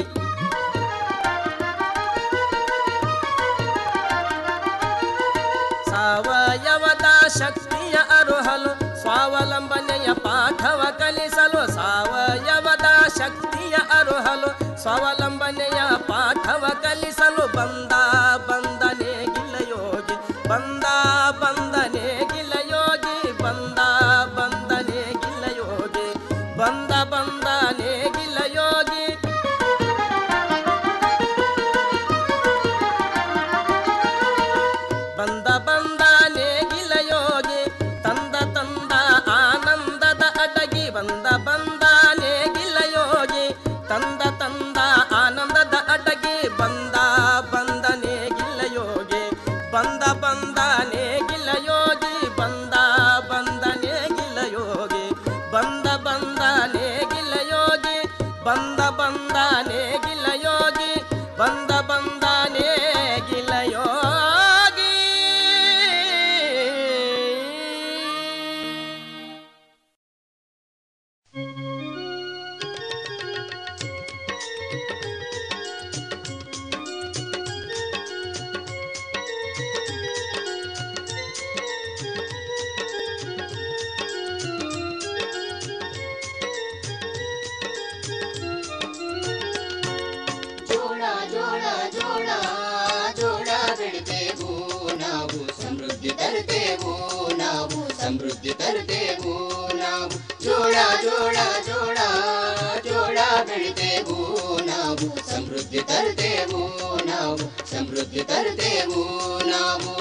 ಸಾವಯವದ ಶಕ್ತಿಯ ಅರುಹಲು ಸ್ವಾವಲಂಬನೆಯ ಪಾಠವ ಕಲಿಸಲು ಸಾವಯವದ ಶಕ್ತಿಯ ಅರುಹಲು ಸ್ವಾವಲಂಬನೆಯ ಪಾಠವ ಕಲಿಸಲು ಬಂದ ಬಂದನೆ ಗಿಲ ಯೋಗಿ ಬಂದ ಬಂದನೆ ಗಿಲ ಯೋಗಿ ಬಂದ ಬಂದನೆ ಗಿಲ ಯೋಗಿ ಬಂದ ಬಂದನೆ ಗಿಲ ಯೋಗಿ ಬಂದ ಬಂದ ನೇಗಿಲ ಯೋಗಿ ತಂದ ತಂದ ಆನಂದದ ಅಡಗಿ ಬಂದ ಬಂದ ನೇಗಿಲ ಯೋಗಿ ತಂದ ತಂದ ಆನಂದದ ಅಡಗಿ ಬಂದ ಬಂದ ನೇಗಿಲ ಯೋಗಿ ಬಂದ ಬಂದ ನೇಗಿಲ ಯೋಗಿ ಬಂದ ಬಂದ ನೇಗಿಲ ಯೋಗಿ ಬಂದ ಬಂದ ನೇಗಿಲ ಯೋಗಿ ಬಂದ ಬಂದ ನೇಗಿಲ ಯೋಗಿ ಬಂದ ಬಂದ ನೇಗಿಲ ಯೋಗಿ ಜೋಳ ಜೋಳ ಜೋಳ ಜೋಳ ಬೆಳಿತೇವು ನಾವು ಸಮೃದ್ಧಿ ತರ್ತೇವು ನಾವು ಸಮೃದ್ಧಿ ತರ್ತೇವು ನಾವು ಜೋಳ ಜೋಳ ಜೋಳ ಜೋಳ ಬೆಳಿತೇವು ನಾವು ಸಮೃದ್ಧಿ ತರ್ತೇವು ನಾವು ಸಮೃದ್ಧಿ ತರ್ತೇವು ನಾವು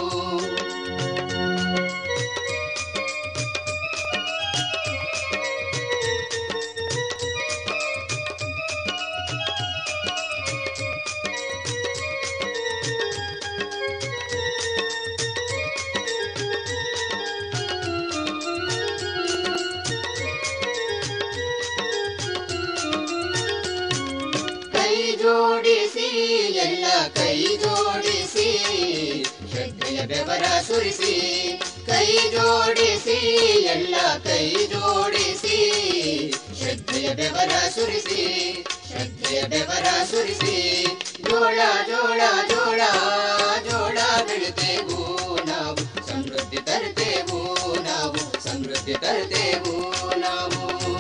ಕೈ ಜೋಡಿಸಿ ಎಲ್ಲ ಕೈ ಜೋಡಿಸಿ ಶ್ರದ್ಧೆಯ ಬೆವರ ಸುರಿಸಿ ಕೈ ಜೋಡಿಸಿ ಎಲ್ಲ ಕೈ ಜೋಡಿಸಿ ಶ್ರದ್ಧೆಯ ಬೆವರ ಸುರಿಸಿ ಶ್ರದ್ಧೆಯ ಬೆವರ ಸುರಿಸಿ ಜೋಳ ಜೋಳ ಜೋಳ ಜೋಳ ಬೆಳಿತೇವು ನಾವು ಸಮೃದ್ಧಿ ತರ್ತೇವು ನಾವು ಸಮೃದ್ಧಿ ತರ್ತೇವು ನಾವು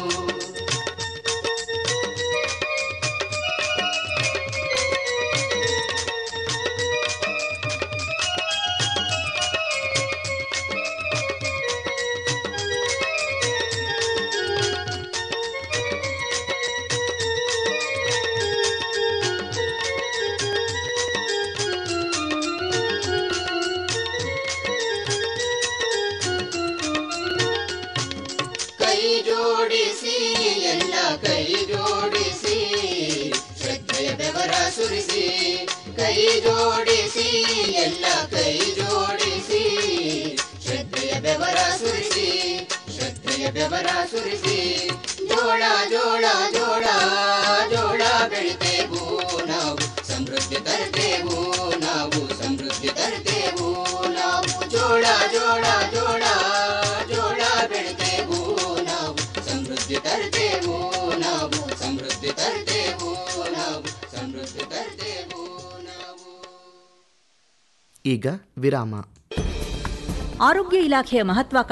ಕೈ ಜೋಡಿಸಿ ಎಲ್ಲ ಕೈ ಜೋಡಿಸಿ ಶ್ರದ್ಧೆಯ ಬೆವರ ಸುರಿಸಿ ಕೈ ಜೋಡಿಸಿ ಎಲ್ಲ ಕೈ ಜೋಡಿಸಿ ಶ್ರದ್ಧೆಯ ಬೆವರ ಸುರಿಸಿ ಶ್ರದ್ಧೆಯ ಬೆವರ ಸುರಿಸಿ ಜೋಳ ಜೋಳ ಜೋಳ ಜೋಳ ಬೆಳಿತೇವು ನಾವು ಸಮೃದ್ಧಿ ತರ್ತೇವು ನಾವು ಸಮೃದ್ಧಿ ತರ್ತೇವು ನಾವು ಜೋಳ ಜೋಳ ಜೋಳ ಜೋಳ ಬೆಳಿತೇವು ನಾವು ಸಮೃದ್ಧಿ ತರ್ತೇವು ನಾವು ಸಮೃದ್ಧಿ ತರ್ತೇವು ನಾವು ಸಮೃದ್ಧಿ ತರ್ತೇವು ಈಗ ವಿರಾಮ ಆರೋಗ್ಯ ಇಲಾಖೆಯ ಮಹತ್ವ